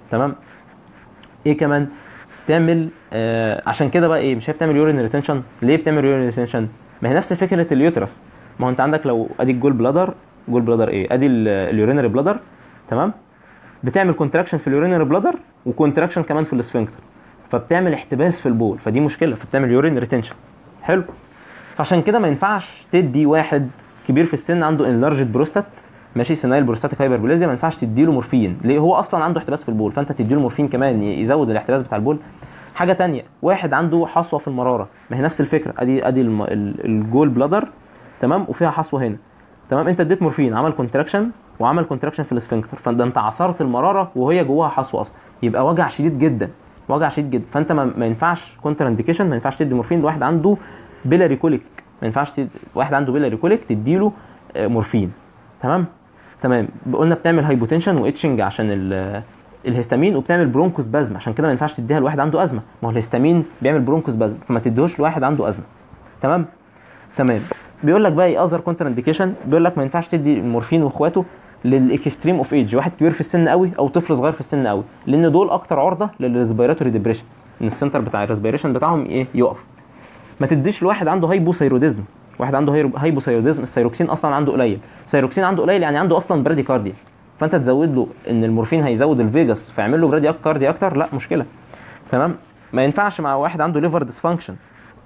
تمام ايه كمان تعمل آه عشان كده بقى ايه مش هي بتعمل يورين ريتنشن ليه بتعمل يورين ريتنشن ما هي نفس فكره اليوترس ما هو انت عندك لو ادي الجول بلادر جول بلادر ايه ادي اليورينري بلادر تمام بتعمل كونتراكشن في اليورينري بلادر وكونتراكشن كمان في السفنكتر فبتعمل احتباس في البول فدي مشكله فبتعمل يورين ريتنشن حلو فعشان كده ما ينفعش تدي واحد كبير في السن عنده انلارجد بروستات ماشي سينايل بروستاتيك هايبربليزيا ما ينفعش تديله مورفين ليه هو اصلا عنده احتباس في البول فانت تديله مورفين كمان يزود الاحتباس بتاع البول حاجه تانية واحد عنده حصوه في المراره ما هي نفس الفكره ادي ادي الم- ال- الجول بلادر تمام وفيها حصوه هنا تمام انت اديت مورفين عمل كونتراكشن وعمل كونتراكشن في الاسفنكتر فانت انت عصرت المراره وهي جواها حصوه اصلا يبقى وجع شديد جدا وجع شديد جدا فانت ما, ما ينفعش كونتر انديكيشن ما ينفعش تدي مورفين لواحد عنده بيلاري كوليك ما ينفعش تد... واحد عنده بيلاري كوليك تديله آه، مورفين تمام تمام قلنا بتعمل هايبوتنشن واتشنج عشان ال- الهستامين وبتعمل برونكوس بازم عشان كده ما ينفعش تديها لواحد عنده ازمه ما هو الهستامين بيعمل برونكوس بازم فما تديهوش لواحد عنده ازمه تمام تمام بيقول لك بقى ايه اذر كونتر انديكيشن بيقول لك ما ينفعش تدي المورفين واخواته للاكستريم اوف ايج واحد كبير في السن قوي او طفل صغير في السن قوي لان دول اكتر عرضه للريسبيراتوري ديبريشن ان السنتر بتاع الريسبيريشن بتاعهم ايه يقف ما تديش لواحد عنده هايبوثايروديزم واحد عنده هايرو- هايبوثايروديزم الثيروكسين اصلا عنده قليل الثيروكسين عنده قليل يعني عنده اصلا براديكارديا فانت تزود له ان المورفين هيزود الفيجاس فيعمل له برادي كارديا اكتر لا مشكله تمام ما ينفعش مع واحد عنده ليفر ديسفانكشن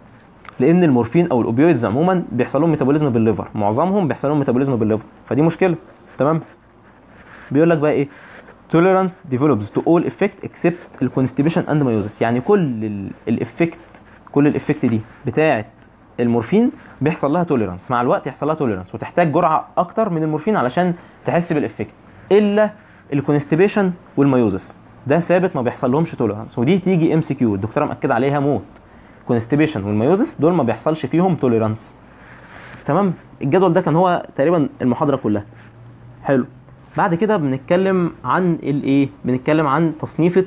لان المورفين او الاوبيويدز عموما بيحصل لهم ميتابوليزم بالليفر معظمهم بيحصل لهم ميتابوليزم بالليفر فدي مشكله تمام بيقول لك بقى ايه tolerance develops to all effect except الكونستيبيشن اند مايوزس يعني كل الافكت كل الافكت دي بتاعه المورفين بيحصل لها توليرانس مع الوقت يحصل لها توليرانس وتحتاج جرعه اكتر من المورفين علشان تحس بالافكت الا الكونستيبيشن والمايوزس ده ثابت ما بيحصل لهمش توليرانس ودي تيجي ام سي كيو الدكتوره مأكده عليها موت كونستيبيشن والمايوزس دول ما بيحصلش فيهم توليرانس تمام الجدول ده كان هو تقريبا المحاضره كلها حلو بعد كده بنتكلم عن الايه بنتكلم عن تصنيفه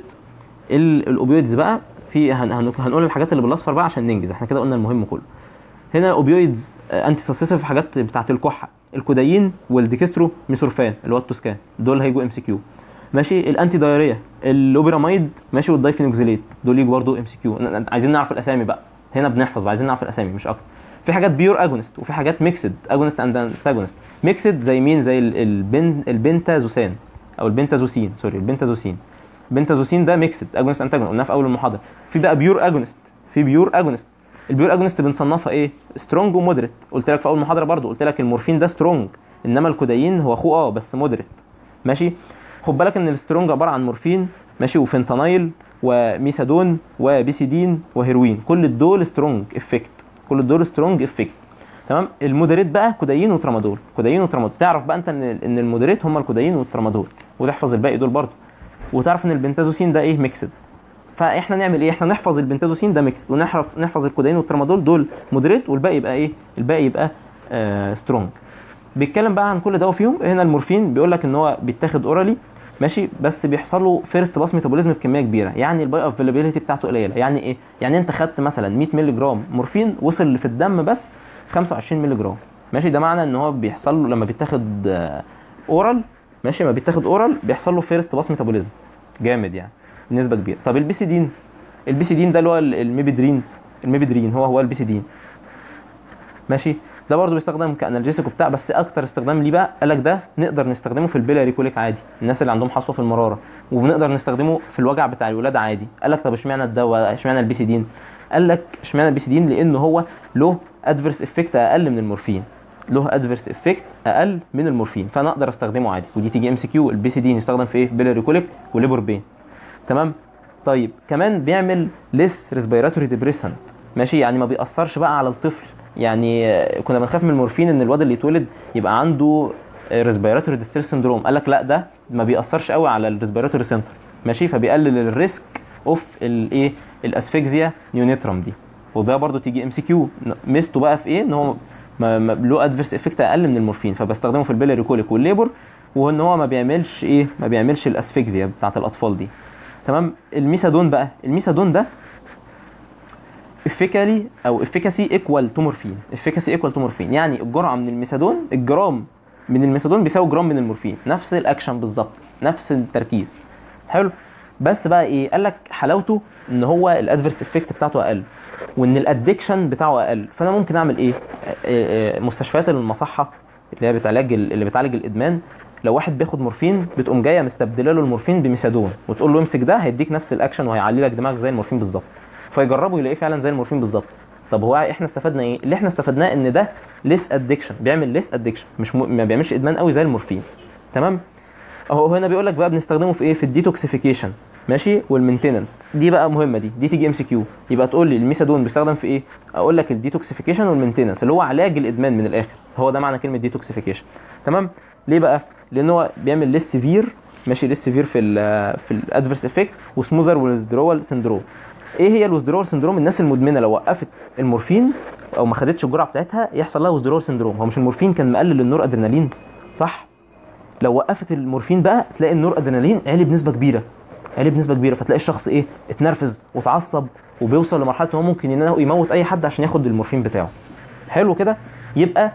ال- الاوبيويدز بقى في هن هن هنقول الحاجات اللي بالاصفر بقى عشان ننجز احنا كده قلنا المهم كله هنا اوبيويدز انتي سسيسيف حاجات بتاعت الكحه الكودايين والديكسترو ميثورفان اللي هو التوسكان دول هيجوا ام سي كيو ماشي الانتي دايريا اللوبيراميد ماشي والدايفينوكسيليت دول يجوا برضه ام سي كيو عايزين نعرف الاسامي بقى هنا بنحفظ عايزين نعرف الاسامي مش اكتر في حاجات بيور اجونست وفي حاجات ميكسد اجونست اند انتاجونست ميكسد زي مين زي ال- البن البنتازوسان او البنتازوسين سوري البنتازوسين بنتازوسين ده ميكسد اجونست انتاجونست قلناها في اول المحاضره في بقى بيور اجونست في بيور اجونست البيور اجونست بنصنفها ايه سترونج ومودريت قلت لك في اول محاضره برضو قلت لك المورفين ده سترونج انما الكودايين هو اخوه اه بس مودريت ماشي خد بالك ان السترونج عباره عن مورفين ماشي وفنتانايل وميثادون وبيسيدين وهيروين كل دول سترونج افكت كل دول سترونج افكت تمام المودريت بقى كودايين وترامادول كودايين وترامادول تعرف بقى انت ان ان المودريت هم الكودايين والترامادول وتحفظ الباقي دول برضو وتعرف ان البنتازوسين ده ايه ميكسد فاحنا نعمل ايه احنا نحفظ البنتازوسين ده ميكس ونحفظ نحفظ الكودايين والترامادول دول مودريت والباقي يبقى ايه الباقي يبقى آه سترونج بيتكلم بقى عن كل دواء فيهم هنا المورفين بيقول لك ان هو بيتاخد اورالي ماشي بس بيحصل له فيرست باس ميتابوليزم بكميه كبيره يعني الباي افيلابيلتي بتاعته قليله يعني ايه يعني انت خدت مثلا 100 مللي جرام مورفين وصل في الدم بس 25 مللي جرام ماشي ده معنى ان هو بيحصل له لما بيتاخد آه، اورال ماشي لما بيتاخد اورال بيحصل له فيرست باس ميتابوليزم جامد يعني بنسبه كبيره طب البيسيدين البيسيدين ده اللي هو ال- الميبيدرين الميبيدرين هو هو البيسيدين ماشي ده برضه بيستخدم كانالجيسيك وبتاع بس اكتر استخدام ليه بقى قال لك ده نقدر نستخدمه في البيلاري كوليك عادي الناس اللي عندهم حصوه في المراره وبنقدر نستخدمه في الوجع بتاع الولاده عادي قال لك طب اشمعنى الدواء اشمعنى البيسيدين قال لك اشمعنى البيسيدين لان هو له ادفيرس افكت اقل من المورفين له ادفيرس افكت اقل من المورفين فانا اقدر استخدمه عادي ودي تيجي ام سي كيو البيسيدين يستخدم في ايه بيلاري كوليك وليبر بين تمام طيب كمان بيعمل ليس ريسبيراتوري ديبريسنت ماشي يعني ما بيأثرش بقى على الطفل يعني آه، كنا بنخاف من المورفين ان الواد اللي يتولد يبقى عنده ريسبيراتوري ديستريس سندروم قال لك لا ده ما بيأثرش قوي على الريسبيراتوري سنتر ماشي فبيقلل الريسك اوف الايه الاسفكزيا نيونيترم دي وده برضو تيجي ام سي كيو ميزته بقى في ايه ان هو ما ما- له ادفيرس افكت اقل من المورفين فبستخدمه في البيلاري كوليك والليبر وان هو ما بيعملش ايه ما بيعملش الاسفكزيا بتاعت الاطفال دي تمام الميثادون بقى الميثادون ده افيكالي او افيكاسي ايكوال تو مورفين افيكاسي ايكوال تو مورفين يعني الجرعه من الميثادون الجرام من الميثادون بيساوي جرام من المورفين نفس الاكشن بالظبط نفس التركيز حلو بس بقى ايه قال لك حلاوته ان هو الادفيرس افكت بتاعته اقل وان الادكشن بتاعه اقل فانا ممكن اعمل ايه آه، آه، مستشفيات المصحه اللي هي بتعالج اللي بتعالج الادمان لو واحد بياخد مورفين بتقوم جايه مستبدله له المورفين بميثادون وتقول له امسك ده هيديك نفس الاكشن وهيعلي لك دماغك زي المورفين بالظبط فيجربوا يلاقيه فعلا زي المورفين بالظبط طب هو احنا استفدنا ايه اللي احنا استفدناه ان ده ليس ادكشن بيعمل ليس ادكشن مش م... ما بيعملش ادمان قوي زي المورفين تمام اهو هنا بيقول لك بقى بنستخدمه في ايه في الديتوكسيفيكيشن ماشي والمينتيننس دي بقى مهمه دي دي تيجي ام سي كيو يبقى تقول لي الميثادون بيستخدم في ايه اقول لك الديتوكسيفيكيشن والمينتيننس اللي هو علاج الادمان من الاخر هو ده معنى كلمه ديتوكسيفيكيشن تمام ليه بقى لان هو بيعمل ليس سيفير ماشي ليس سيفير في ال في الادفيرس افكت وسموذر والويزدرول سندروم ايه هي الويزدرول سندروم الناس المدمنه لو وقفت المورفين او ما خدتش الجرعه بتاعتها يحصل لها ويزدرول سندروم هو مش المورفين كان مقلل النور ادرينالين صح لو وقفت المورفين بقى تلاقي النور ادرينالين عالي بنسبه كبيره عالي بنسبه كبيره فتلاقي الشخص ايه اتنرفز وتعصب وبيوصل لمرحله ان هو ممكن ينا- يموت اي حد عشان ياخد المورفين بتاعه حلو كده يبقى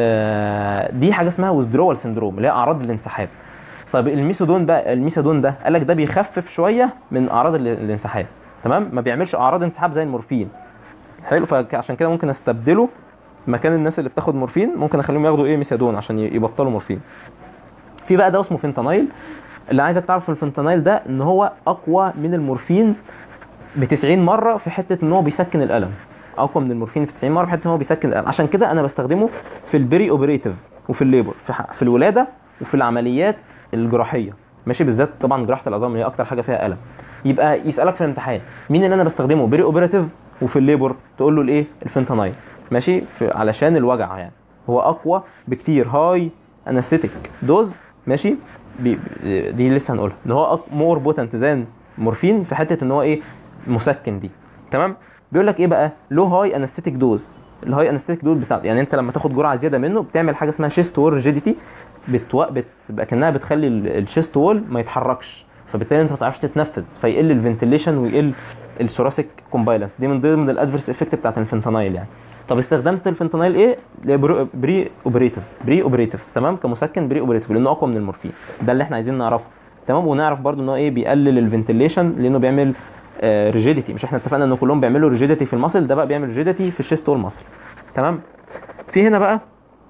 آه دي حاجه اسمها ويزدرول سندروم اللي هي اعراض الانسحاب طب الميثادون بقى الميثادون ده قال لك ده بيخفف شويه من اعراض ال- الانسحاب تمام ما بيعملش اعراض انسحاب زي المورفين حلو فعشان كده ممكن استبدله مكان الناس اللي بتاخد مورفين ممكن اخليهم ياخدوا ايه ميثادون عشان ي- يبطلوا مورفين في بقى ده اسمه فينتانايل اللي عايزك تعرف في الفينتانايل ده ان هو اقوى من المورفين ب 90 مره في حته ان هو بيسكن الالم اقوى من المورفين في 90 مره في حته ان هو بيسكن الالم عشان كده انا بستخدمه في البري اوبريتيف وفي الليبر في, ح- في الولاده وفي العمليات الجراحيه ماشي بالذات طبعا جراحه العظام اللي هي اكتر حاجه فيها الم يبقى يسالك في الامتحان مين اللي انا بستخدمه بري اوبريتيف وفي الليبر تقول له الايه الفينتانايل ماشي في علشان الوجع يعني هو اقوى بكتير هاي انستيك دوز ماشي بي بي- دي لسه هنقولها ان هو مور بوتنت زان مورفين في حته ان هو ايه مسكن دي تمام بيقول لك ايه بقى لو هاي انستيك دوز الهاي انستيك دوز بتاع يعني انت لما تاخد جرعه زياده منه بتعمل حاجه اسمها شيست وول ريجيديتي بتو... بتبقى كانها بتخلي ال- الشيست وول ما يتحركش فبالتالي انت ما تعرفش تتنفس فيقل الفنتليشن ويقل الثوراسيك كومبايلنس دي من ضمن الادفيرس افكت بتاعت الفنتانايل يعني طب استخدمت الفنتانيل ايه لبرو- بري اوبريتيف بري اوبريتيف تمام كمسكن بري اوبريتيف لانه اقوى من المورفين ده اللي احنا عايزين نعرفه تمام ونعرف برضو ان هو ايه بيقلل الفنتليشن لانه بيعمل ريجيديتي مش احنا اتفقنا ان كلهم بيعملوا ريجيديتي في المصل ده بقى بيعمل ريجيديتي في الشيست والمصل تمام في هنا بقى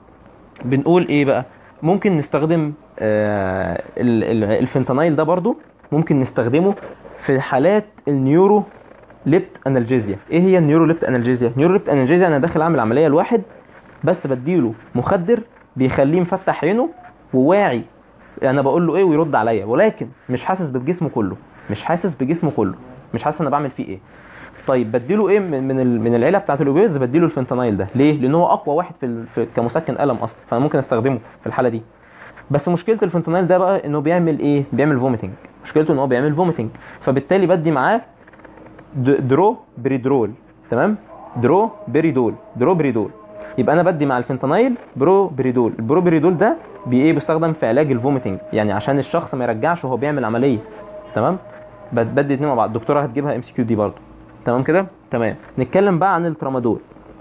بنقول ايه بقى ممكن نستخدم آه ال- ال- الفنتانيل ده برضو ممكن نستخدمه في حالات النيورو ليبت انالجيزيا ايه هي النيورو ليبت انالجيزيا نيورو ليبت انالجيزيا انا داخل اعمل عمليه لواحد بس بديله مخدر بيخليه مفتح عينه وواعي انا بقول له ايه ويرد عليا ولكن مش حاسس بجسمه كله مش حاسس بجسمه كله مش حاسس انا بعمل فيه ايه طيب بديله ايه من من ال- من العيله بتاعت الاوبيز بديله الفنتانيل ده ليه لان هو اقوى واحد في, ال- في كمسكن الم اصلا فانا ممكن استخدمه في الحاله دي بس مشكله الفنتانيل ده بقى انه بيعمل ايه بيعمل فوميتنج مشكلته ان هو بيعمل فوميتنج فبالتالي بدي معاه د- درو بريدرول تمام درو بريدول درو بريدول يبقى انا بدي مع الفنتانيل برو بريدول البرو بريدول ده بي ايه بيستخدم في علاج الفوميتنج يعني عشان الشخص ما يرجعش وهو بيعمل عمليه تمام بد- بدي اتنين مع بعض الدكتوره هتجيبها ام سي كيو دي برضه تمام كده تمام نتكلم بقى عن الترامادول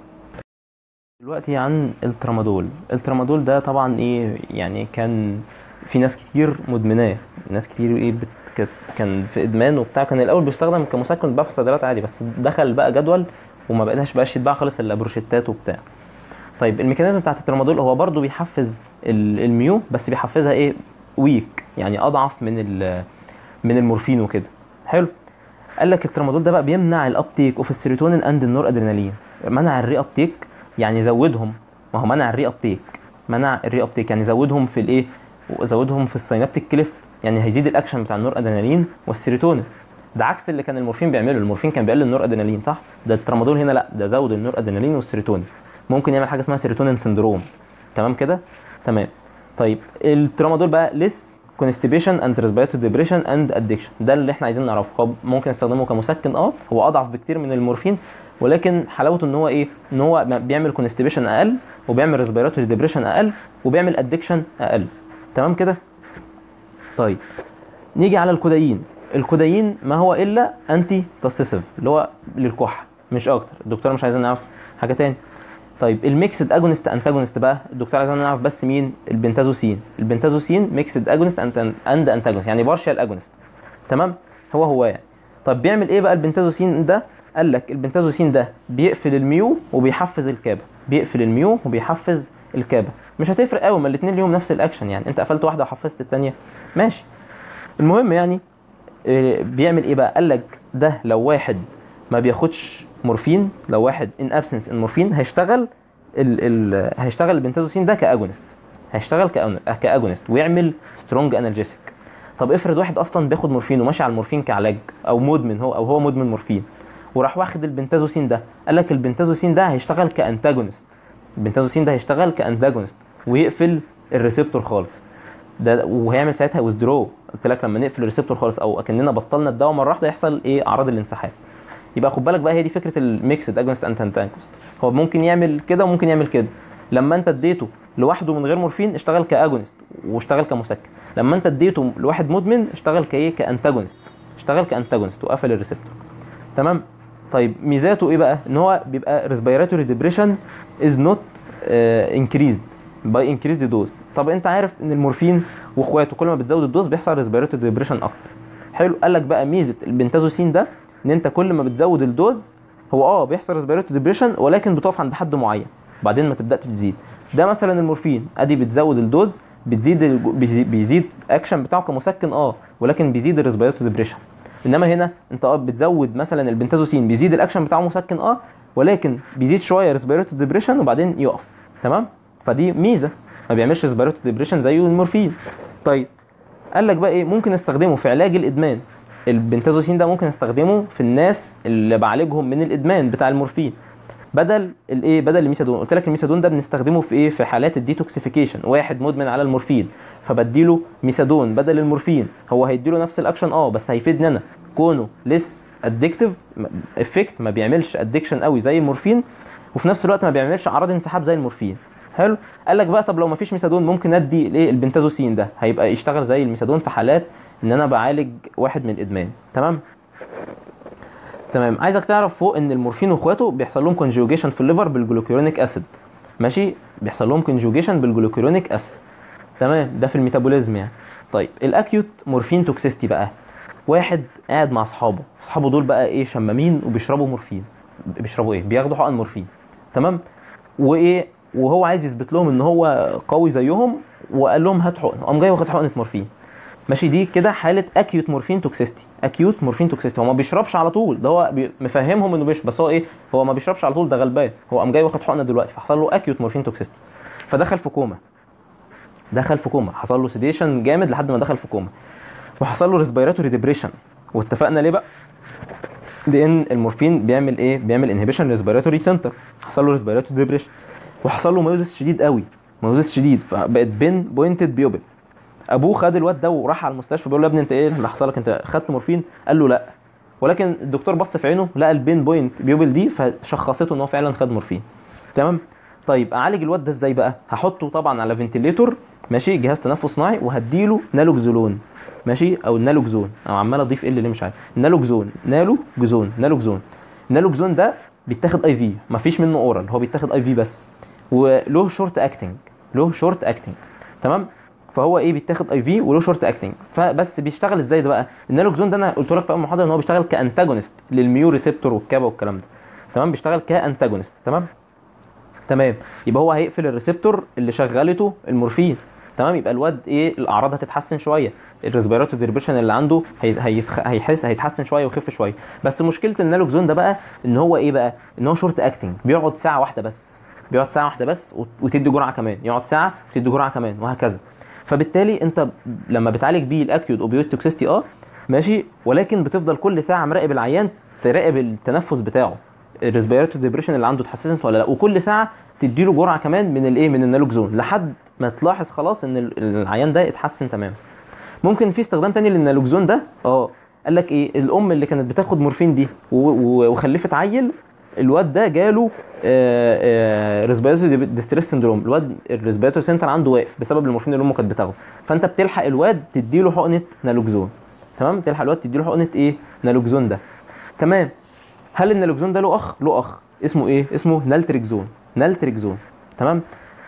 دلوقتي عن الترامادول الترامادول ده طبعا ايه يعني كان في ناس كتير مدمناه ناس كتير ايه بت... كانت- كان في ادمان وبتاع كان الاول بيستخدم كمسكن بقى في الصيدليات عادي بس دخل بقى جدول وما بقناش بقاش يتباع خالص الا بروشيتات وبتاع طيب الميكانيزم بتاعت الترامادول هو برضو بيحفز ال- الميو بس بيحفزها ايه ويك يعني اضعف من ال... من المورفين وكده حلو قال لك الترامادول ده بقى بيمنع الابتيك اوف السيروتونين اند النور ادرينالين منع الري ابتيك يعني زودهم ما هو منع الري ابتيك منع الري ابتيك يعني زودهم في الايه زودهم في السينابتيك كليفت يعني هيزيد الاكشن بتاع النور ادرينالين والسيروتونين ده عكس اللي كان المورفين بيعمله المورفين كان بيقلل النور ادرينالين صح ده الترامادول هنا لا ده زود النور ادرينالين والسيروتونين ممكن يعمل حاجه اسمها سيروتونين سندروم تمام كده تمام طيب الترامادول بقى لس كونستيبيشن اند ريسبيراتوري ديبريشن اند ادكشن ده اللي احنا عايزين نعرفه هو ممكن استخدمه كمسكن اه هو اضعف بكتير من المورفين ولكن حلاوته ان هو ايه ان هو ما- بيعمل كونستيبيشن اقل وبيعمل ريسبيراتوري ديبريشن اقل وبيعمل ادكشن اقل تمام كده طيب نيجي على الكودايين الكودايين ما هو الا انتي تاسيسيف اللي هو للكحه مش اكتر الدكتور مش عايزين نعرف حاجه تاني طيب الميكسد اجونست انتاجونست بقى الدكتور عايزنا نعرف بس مين البنتازوسين البنتازوسين ميكسد اجونست اند انتاجونست يعني بارشال اجونست تمام هو هو يعني طب بيعمل ايه بقى البنتازوسين ده قال لك البنتازوسين ده بيقفل الميو وبيحفز الكابا بيقفل الميو وبيحفز الكابا مش هتفرق قوي ما الاثنين ليهم نفس الاكشن يعني انت قفلت واحده وحفزت الثانيه ماشي المهم يعني آه، بيعمل ايه بقى قال لك ده لو واحد ما بياخدش مورفين لو واحد ان ابسنس المورفين هيشتغل ال ال هيشتغل البنتازوسين ده كاجونست هيشتغل كأون- كاجونست ويعمل سترونج انرجيسك طب افرض واحد اصلا بياخد مورفين وماشي على المورفين كعلاج او مدمن هو او هو مدمن مورفين وراح واخد البنتازوسين ده قال لك البنتازوسين ده هيشتغل كانتاجونست البنتازوسين ده هيشتغل كانتاجونست ويقفل الريسبتور خالص ده وهيعمل ساعتها ويزدرو قلت لك لما نقفل الريسبتور خالص او اكننا بطلنا الدواء مره واحده يحصل ايه اعراض الانسحاب يبقى خد بالك بقى هي دي فكره الميكسد اجونست انت انتاجونست هو ممكن يعمل كده وممكن يعمل كده لما انت اديته لوحده من غير مورفين اشتغل كاجونست واشتغل كمسكن لما انت اديته لواحد مدمن اشتغل كايه كانتاجونست اشتغل كانتاجونست وقفل الريسبتور تمام طيب ميزاته ايه بقى ان هو بيبقى ريسبيراتوري ديبريشن از نوت انكريزد باي انكريزد دوز طب انت عارف ان المورفين واخواته كل ما بتزود الدوز بيحصل ريسبيراتوري ديبريشن اكتر حلو قال لك بقى ميزه البنتازوسين ده ان انت كل ما بتزود الدوز هو اه بيحصل ريسبيراتوري ديبريشن ولكن بتقف عند حد معين بعدين ما تبداش تزيد ده مثلا المورفين ادي بتزود الدوز بتزيد الج- بيزي- بيزيد اكشن بتاعه كمسكن اه ولكن بيزيد الريسبيراتوري ديبريشن انما هنا انت اه بتزود مثلا البنتازوسين بيزيد الاكشن بتاعه مسكن اه ولكن بيزيد شويه ريسبيراتوري ديبريشن وبعدين يقف تمام فدي ميزه ما بيعملش ريسبيراتوري ديبريشن زيه المورفين طيب قال لك بقى ايه ممكن استخدمه في علاج الادمان البنتازوسين ده ممكن استخدمه في الناس اللي بعالجهم من الادمان بتاع المورفين بدل الايه بدل الميثادون قلت لك الميثادون ده بنستخدمه في ايه في حالات الديتوكسيفيكيشن واحد مدمن على المورفين فبديله ميثادون بدل المورفين هو هيديله نفس الاكشن اه بس هيفيدني انا كونه لس ادكتيف افكت ما بيعملش ادكشن قوي زي المورفين وفي نفس الوقت ما بيعملش اعراض انسحاب زي المورفين حلو قال لك بقى طب لو ما فيش ميثادون ممكن ادي الايه البنتازوسين ده هيبقى يشتغل زي الميثادون في حالات ان انا بعالج واحد من الادمان تمام تمام عايزك تعرف فوق ان المورفين واخواته بيحصل لهم كونجوجيشن في الليفر بالجلوكيرونيك اسيد ماشي بيحصل لهم كونجوجيشن بالجلوكيرونيك اسيد تمام ده في الميتابوليزم يعني طيب الاكيوت مورفين توكسيستي بقى واحد قاعد مع اصحابه اصحابه دول بقى ايه شمامين وبيشربوا مورفين بيشربوا ايه بياخدوا حقن مورفين تمام وايه وهو عايز يثبت لهم ان هو قوي زيهم وقال لهم هات حقن قام جاي واخد حقنه مورفين ماشي دي كده حاله اكيوت مورفين توكسيستي اكيوت مورفين توكسيستي هو ما بيشربش على طول ده هو بي- مفهمهم انه بيشرب بس هو ايه هو ما بيشربش على طول ده غلبان هو قام جاي واخد حقنه دلوقتي فحصل له اكيوت مورفين توكسيستي فدخل في كوما دخل في كوما حصل له سيديشن جامد لحد ما دخل في كوما وحصل له ريسبيراتوري ديبريشن واتفقنا ليه بقى لان المورفين بيعمل ايه بيعمل انهبيشن ريسبيراتوري سنتر حصل له ريسبيراتوري ديبريشن وحصل له ميوزس شديد قوي ميوزس شديد فبقت بين بوينتد بيوبل ابوه خد الواد ده وراح على المستشفى بيقول له يا ابني انت ايه اللي حصل لك انت خدت مورفين قال له لا ولكن الدكتور بص في عينه لقى البين بوينت بيوبل دي فشخصته ان هو فعلا خد مورفين تمام طيب اعالج الواد ده ازاي بقى هحطه طبعا على فنتليتور ماشي جهاز تنفس صناعي وهديله نالوكزولون ماشي او النالوكزون او عمال اضيف ال ليه مش عارف نالوكزون نالو جزون نالوكزون النالوكزون ده بيتاخد اي في مفيش منه اورال هو بيتاخد اي في بس وله شورت اكتنج له شورت اكتنج تمام فهو ايه بيتاخد اي في وله شورت اكتنج فبس بيشتغل ازاي ده بقى النالوكزون ده انا قلت لك في اول محاضره ان هو بيشتغل كانتاجونست للميو ريسبتور والكابا والكلام ده تمام بيشتغل كانتاجونست تمام تمام يبقى هو هيقفل الريسبتور اللي شغلته المورفين تمام يبقى الواد ايه الاعراض هتتحسن شويه الريسبيراتوري ديربيشن اللي عنده هي- هيتخ... هيحس هيتحسن شويه ويخف شويه بس مشكله النالوكزون ده بقى ان هو ايه بقى ان هو شورت اكتنج بيقعد ساعه واحده بس بيقعد ساعه واحده بس وت- وتدي جرعه كمان يقعد ساعه وتدي جرعه كمان وهكذا فبالتالي انت لما بتعالج بيه الاكيوت اوبيويد توكسيستي اه ماشي ولكن بتفضل كل ساعه مراقب العيان تراقب التنفس بتاعه الريسبيراتوري ديبريشن اللي عنده اتحسنت ولا لا وكل ساعه تديله جرعه كمان من الايه من النالوكزون لحد ما تلاحظ خلاص ان ال- العيان ده اتحسن تماما ممكن في استخدام تاني للنالوكزون ده اه قال لك ايه الام اللي كانت بتاخد مورفين دي و- و- وخلفت عيل الواد ده جاله ريسبيراتوري ديستريس سندروم الواد الريسبيراتوري سنتر عنده واقف بسبب المورفين اللي امه كانت بتاخده فانت بتلحق الواد تديله حقنه نالوكزون تمام تلحق الواد تديله حقنه ايه نالوكزون ده تمام هل النالوكزون ده له اخ له اخ اسمه ايه اسمه نالتريكزون نالتريكزون تمام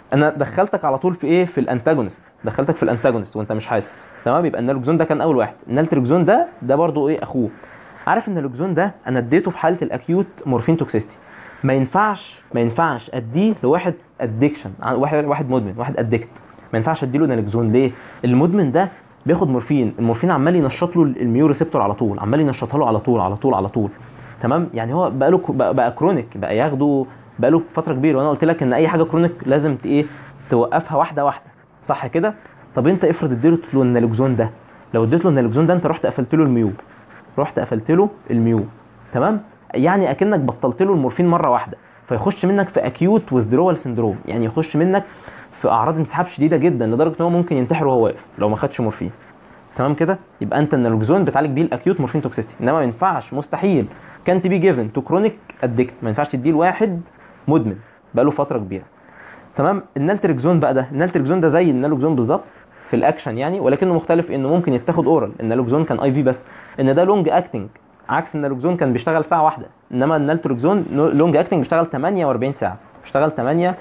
انا دخلتك على طول في ايه في الانتاجونست دخلتك في الانتاجونست وانت مش حاسس تمام يبقى النالوكزون ده كان اول واحد النالتريكزون ده ده برضو ايه اخوه عارف ان النالوكزون ده انا اديته في حاله الاكيوت مورفين توكسيستي ما ينفعش ما ينفعش اديه لواحد ادكشن واحد واحد مدمن واحد ادكت ما ينفعش اديله نالوكزون ليه المدمن ده بياخد مورفين المورفين عمال ينشط له الميو ريسبتور على طول عمال ينشطها له على طول على طول على طول تمام يعني هو بقى له بقى, بقى كرونيك بقى ياخده بقى له فتره كبيره وانا قلت لك ان اي حاجه كرونيك لازم ت- ايه توقفها واحده واحده صح كده طب انت افرض اديت له النالوكزون ده لو اديت له النالوكزون ده انت رحت قفلت له الميو رحت قفلت له الميو تمام يعني اكنك بطلت له المورفين مره واحده فيخش منك في اكيوت ويزدرول سندروم يعني يخش منك في اعراض انسحاب شديده جدا لدرجه ان هو ممكن ينتحر وهو واقف لو ما خدش مورفين تمام كده يبقى انت النالوكزون بتعالج بيه الاكيوت مورفين توكسيستي انما ما ينفعش مستحيل كانت بي جيفن تو كرونيك ادكت ما ينفعش تديه لواحد مدمن بقاله فتره كبيره تمام النالتريكزون بقى ده النالتريكزون ده زي النالوكزون بالظبط في الاكشن يعني ولكنه مختلف انه ممكن يتاخد اورال النالوكزون كان اي في بس ان ده لونج اكتنج عكس النالوكزون كان بيشتغل ساعه واحده انما النالتريكزون لونج اكتنج بيشتغل 48 ساعه بيشتغل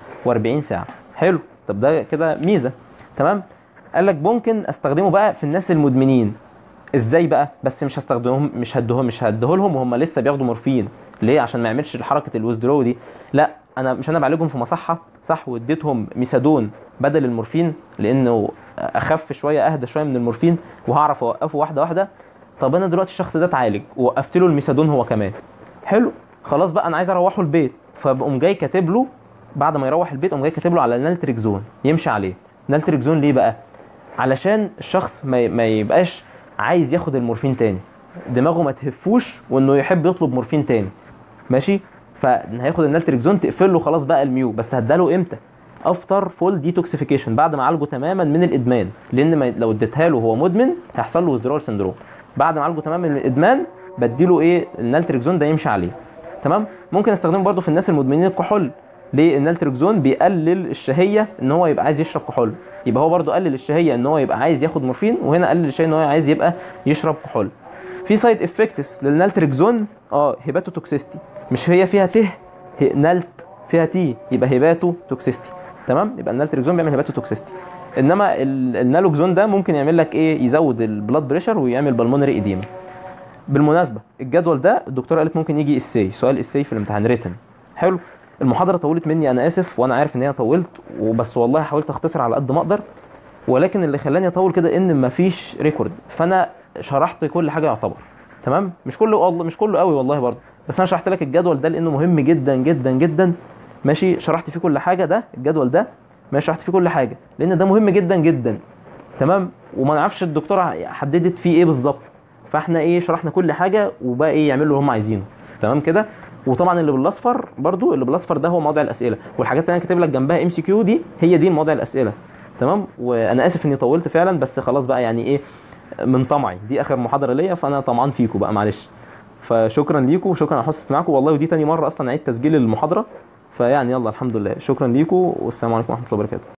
48 ساعه حلو طب ده كده ميزه تمام قال لك ممكن استخدمه بقى في الناس المدمنين ازاي بقى بس مش هستخدمهم مش هديهم مش هديهولهم وهم لسه بياخدوا مورفين ليه عشان ما يعملش حركه الويزدرو دي لا انا مش انا بعالجهم في مصحه صح واديتهم ميثادون بدل المورفين لانه اخف شويه اهدى شويه من المورفين وهعرف اوقفه واحده واحده طب انا دلوقتي الشخص ده اتعالج ووقفت له الميثادون هو كمان حلو خلاص بقى انا عايز اروحه البيت فبقوم جاي كاتب له بعد ما يروح البيت قوم جاي كاتب له على نالتريكزون يمشي عليه نالتريكزون ليه بقى علشان الشخص ما ما يبقاش عايز ياخد المورفين تاني دماغه ما تهفوش وانه يحب يطلب مورفين تاني ماشي فهياخد النالتريكزون تقفل له خلاص بقى الميو بس هداله امتى افتر فول ديتوكسيفيكيشن بعد ما عالجه تماما من الادمان لان ما لو اديتها له وهو مدمن هيحصل له ويزدرول سندروم بعد ما عالجه تماما من الادمان بديله ايه النالتريكزون ده يمشي عليه تمام ممكن استخدمه برضه في الناس المدمنين الكحول ليه النالتريكزون بيقلل الشهيه ان هو يبقى عايز يشرب كحول يبقى هو برضه قلل الشهيه ان هو يبقى عايز ياخد مورفين وهنا قلل الشهيه ان هو عايز يبقى يشرب كحول في سايد افكتس للنالتريكزون اه هيباتو توكسيستي مش هي فيها ته هي نالت فيها تي يبقى هيباتو توكسيستي تمام يبقى النالتريكزون بيعمل هيباتو توكسيستي انما ال- النالوكزون ده ممكن يعمل لك ايه يزود البلاد بريشر ويعمل بالمونري ايديما بالمناسبه الجدول ده الدكتوره قالت ممكن يجي اساي سؤال اساي في الامتحان ريتن حلو المحاضره طولت مني انا اسف وانا عارف ان هي طولت وبس والله حاولت اختصر على قد ما اقدر ولكن اللي خلاني اطول كده ان مفيش ريكورد فانا شرحت كل حاجه يعتبر تمام مش كله والله مش كله قوي والله برضه بس انا شرحت لك الجدول ده لانه مهم جدا جدا جدا ماشي شرحت فيه كل حاجه ده الجدول ده ماشي شرحت فيه كل حاجه لان ده مهم جدا جدا تمام وما نعرفش الدكتوره حددت فيه ايه بالظبط فاحنا ايه شرحنا كل حاجه وبقى ايه يعملوا اللي هم عايزينه تمام كده وطبعا اللي بالاصفر برضو اللي بالاصفر ده هو موضع الاسئله والحاجات اللي انا كاتب لك جنبها ام سي كيو دي هي دي موضع الاسئله تمام وانا اسف اني طولت فعلا بس خلاص بقى يعني ايه من طمعي دي اخر محاضره ليا فانا طمعان فيكم بقى معلش فشكرا ليكم وشكرا على حسن استماعكم والله ودي تاني مره اصلا اعيد تسجيل المحاضره فيعني يلا الحمد لله شكرا ليكم والسلام عليكم ورحمه الله وبركاته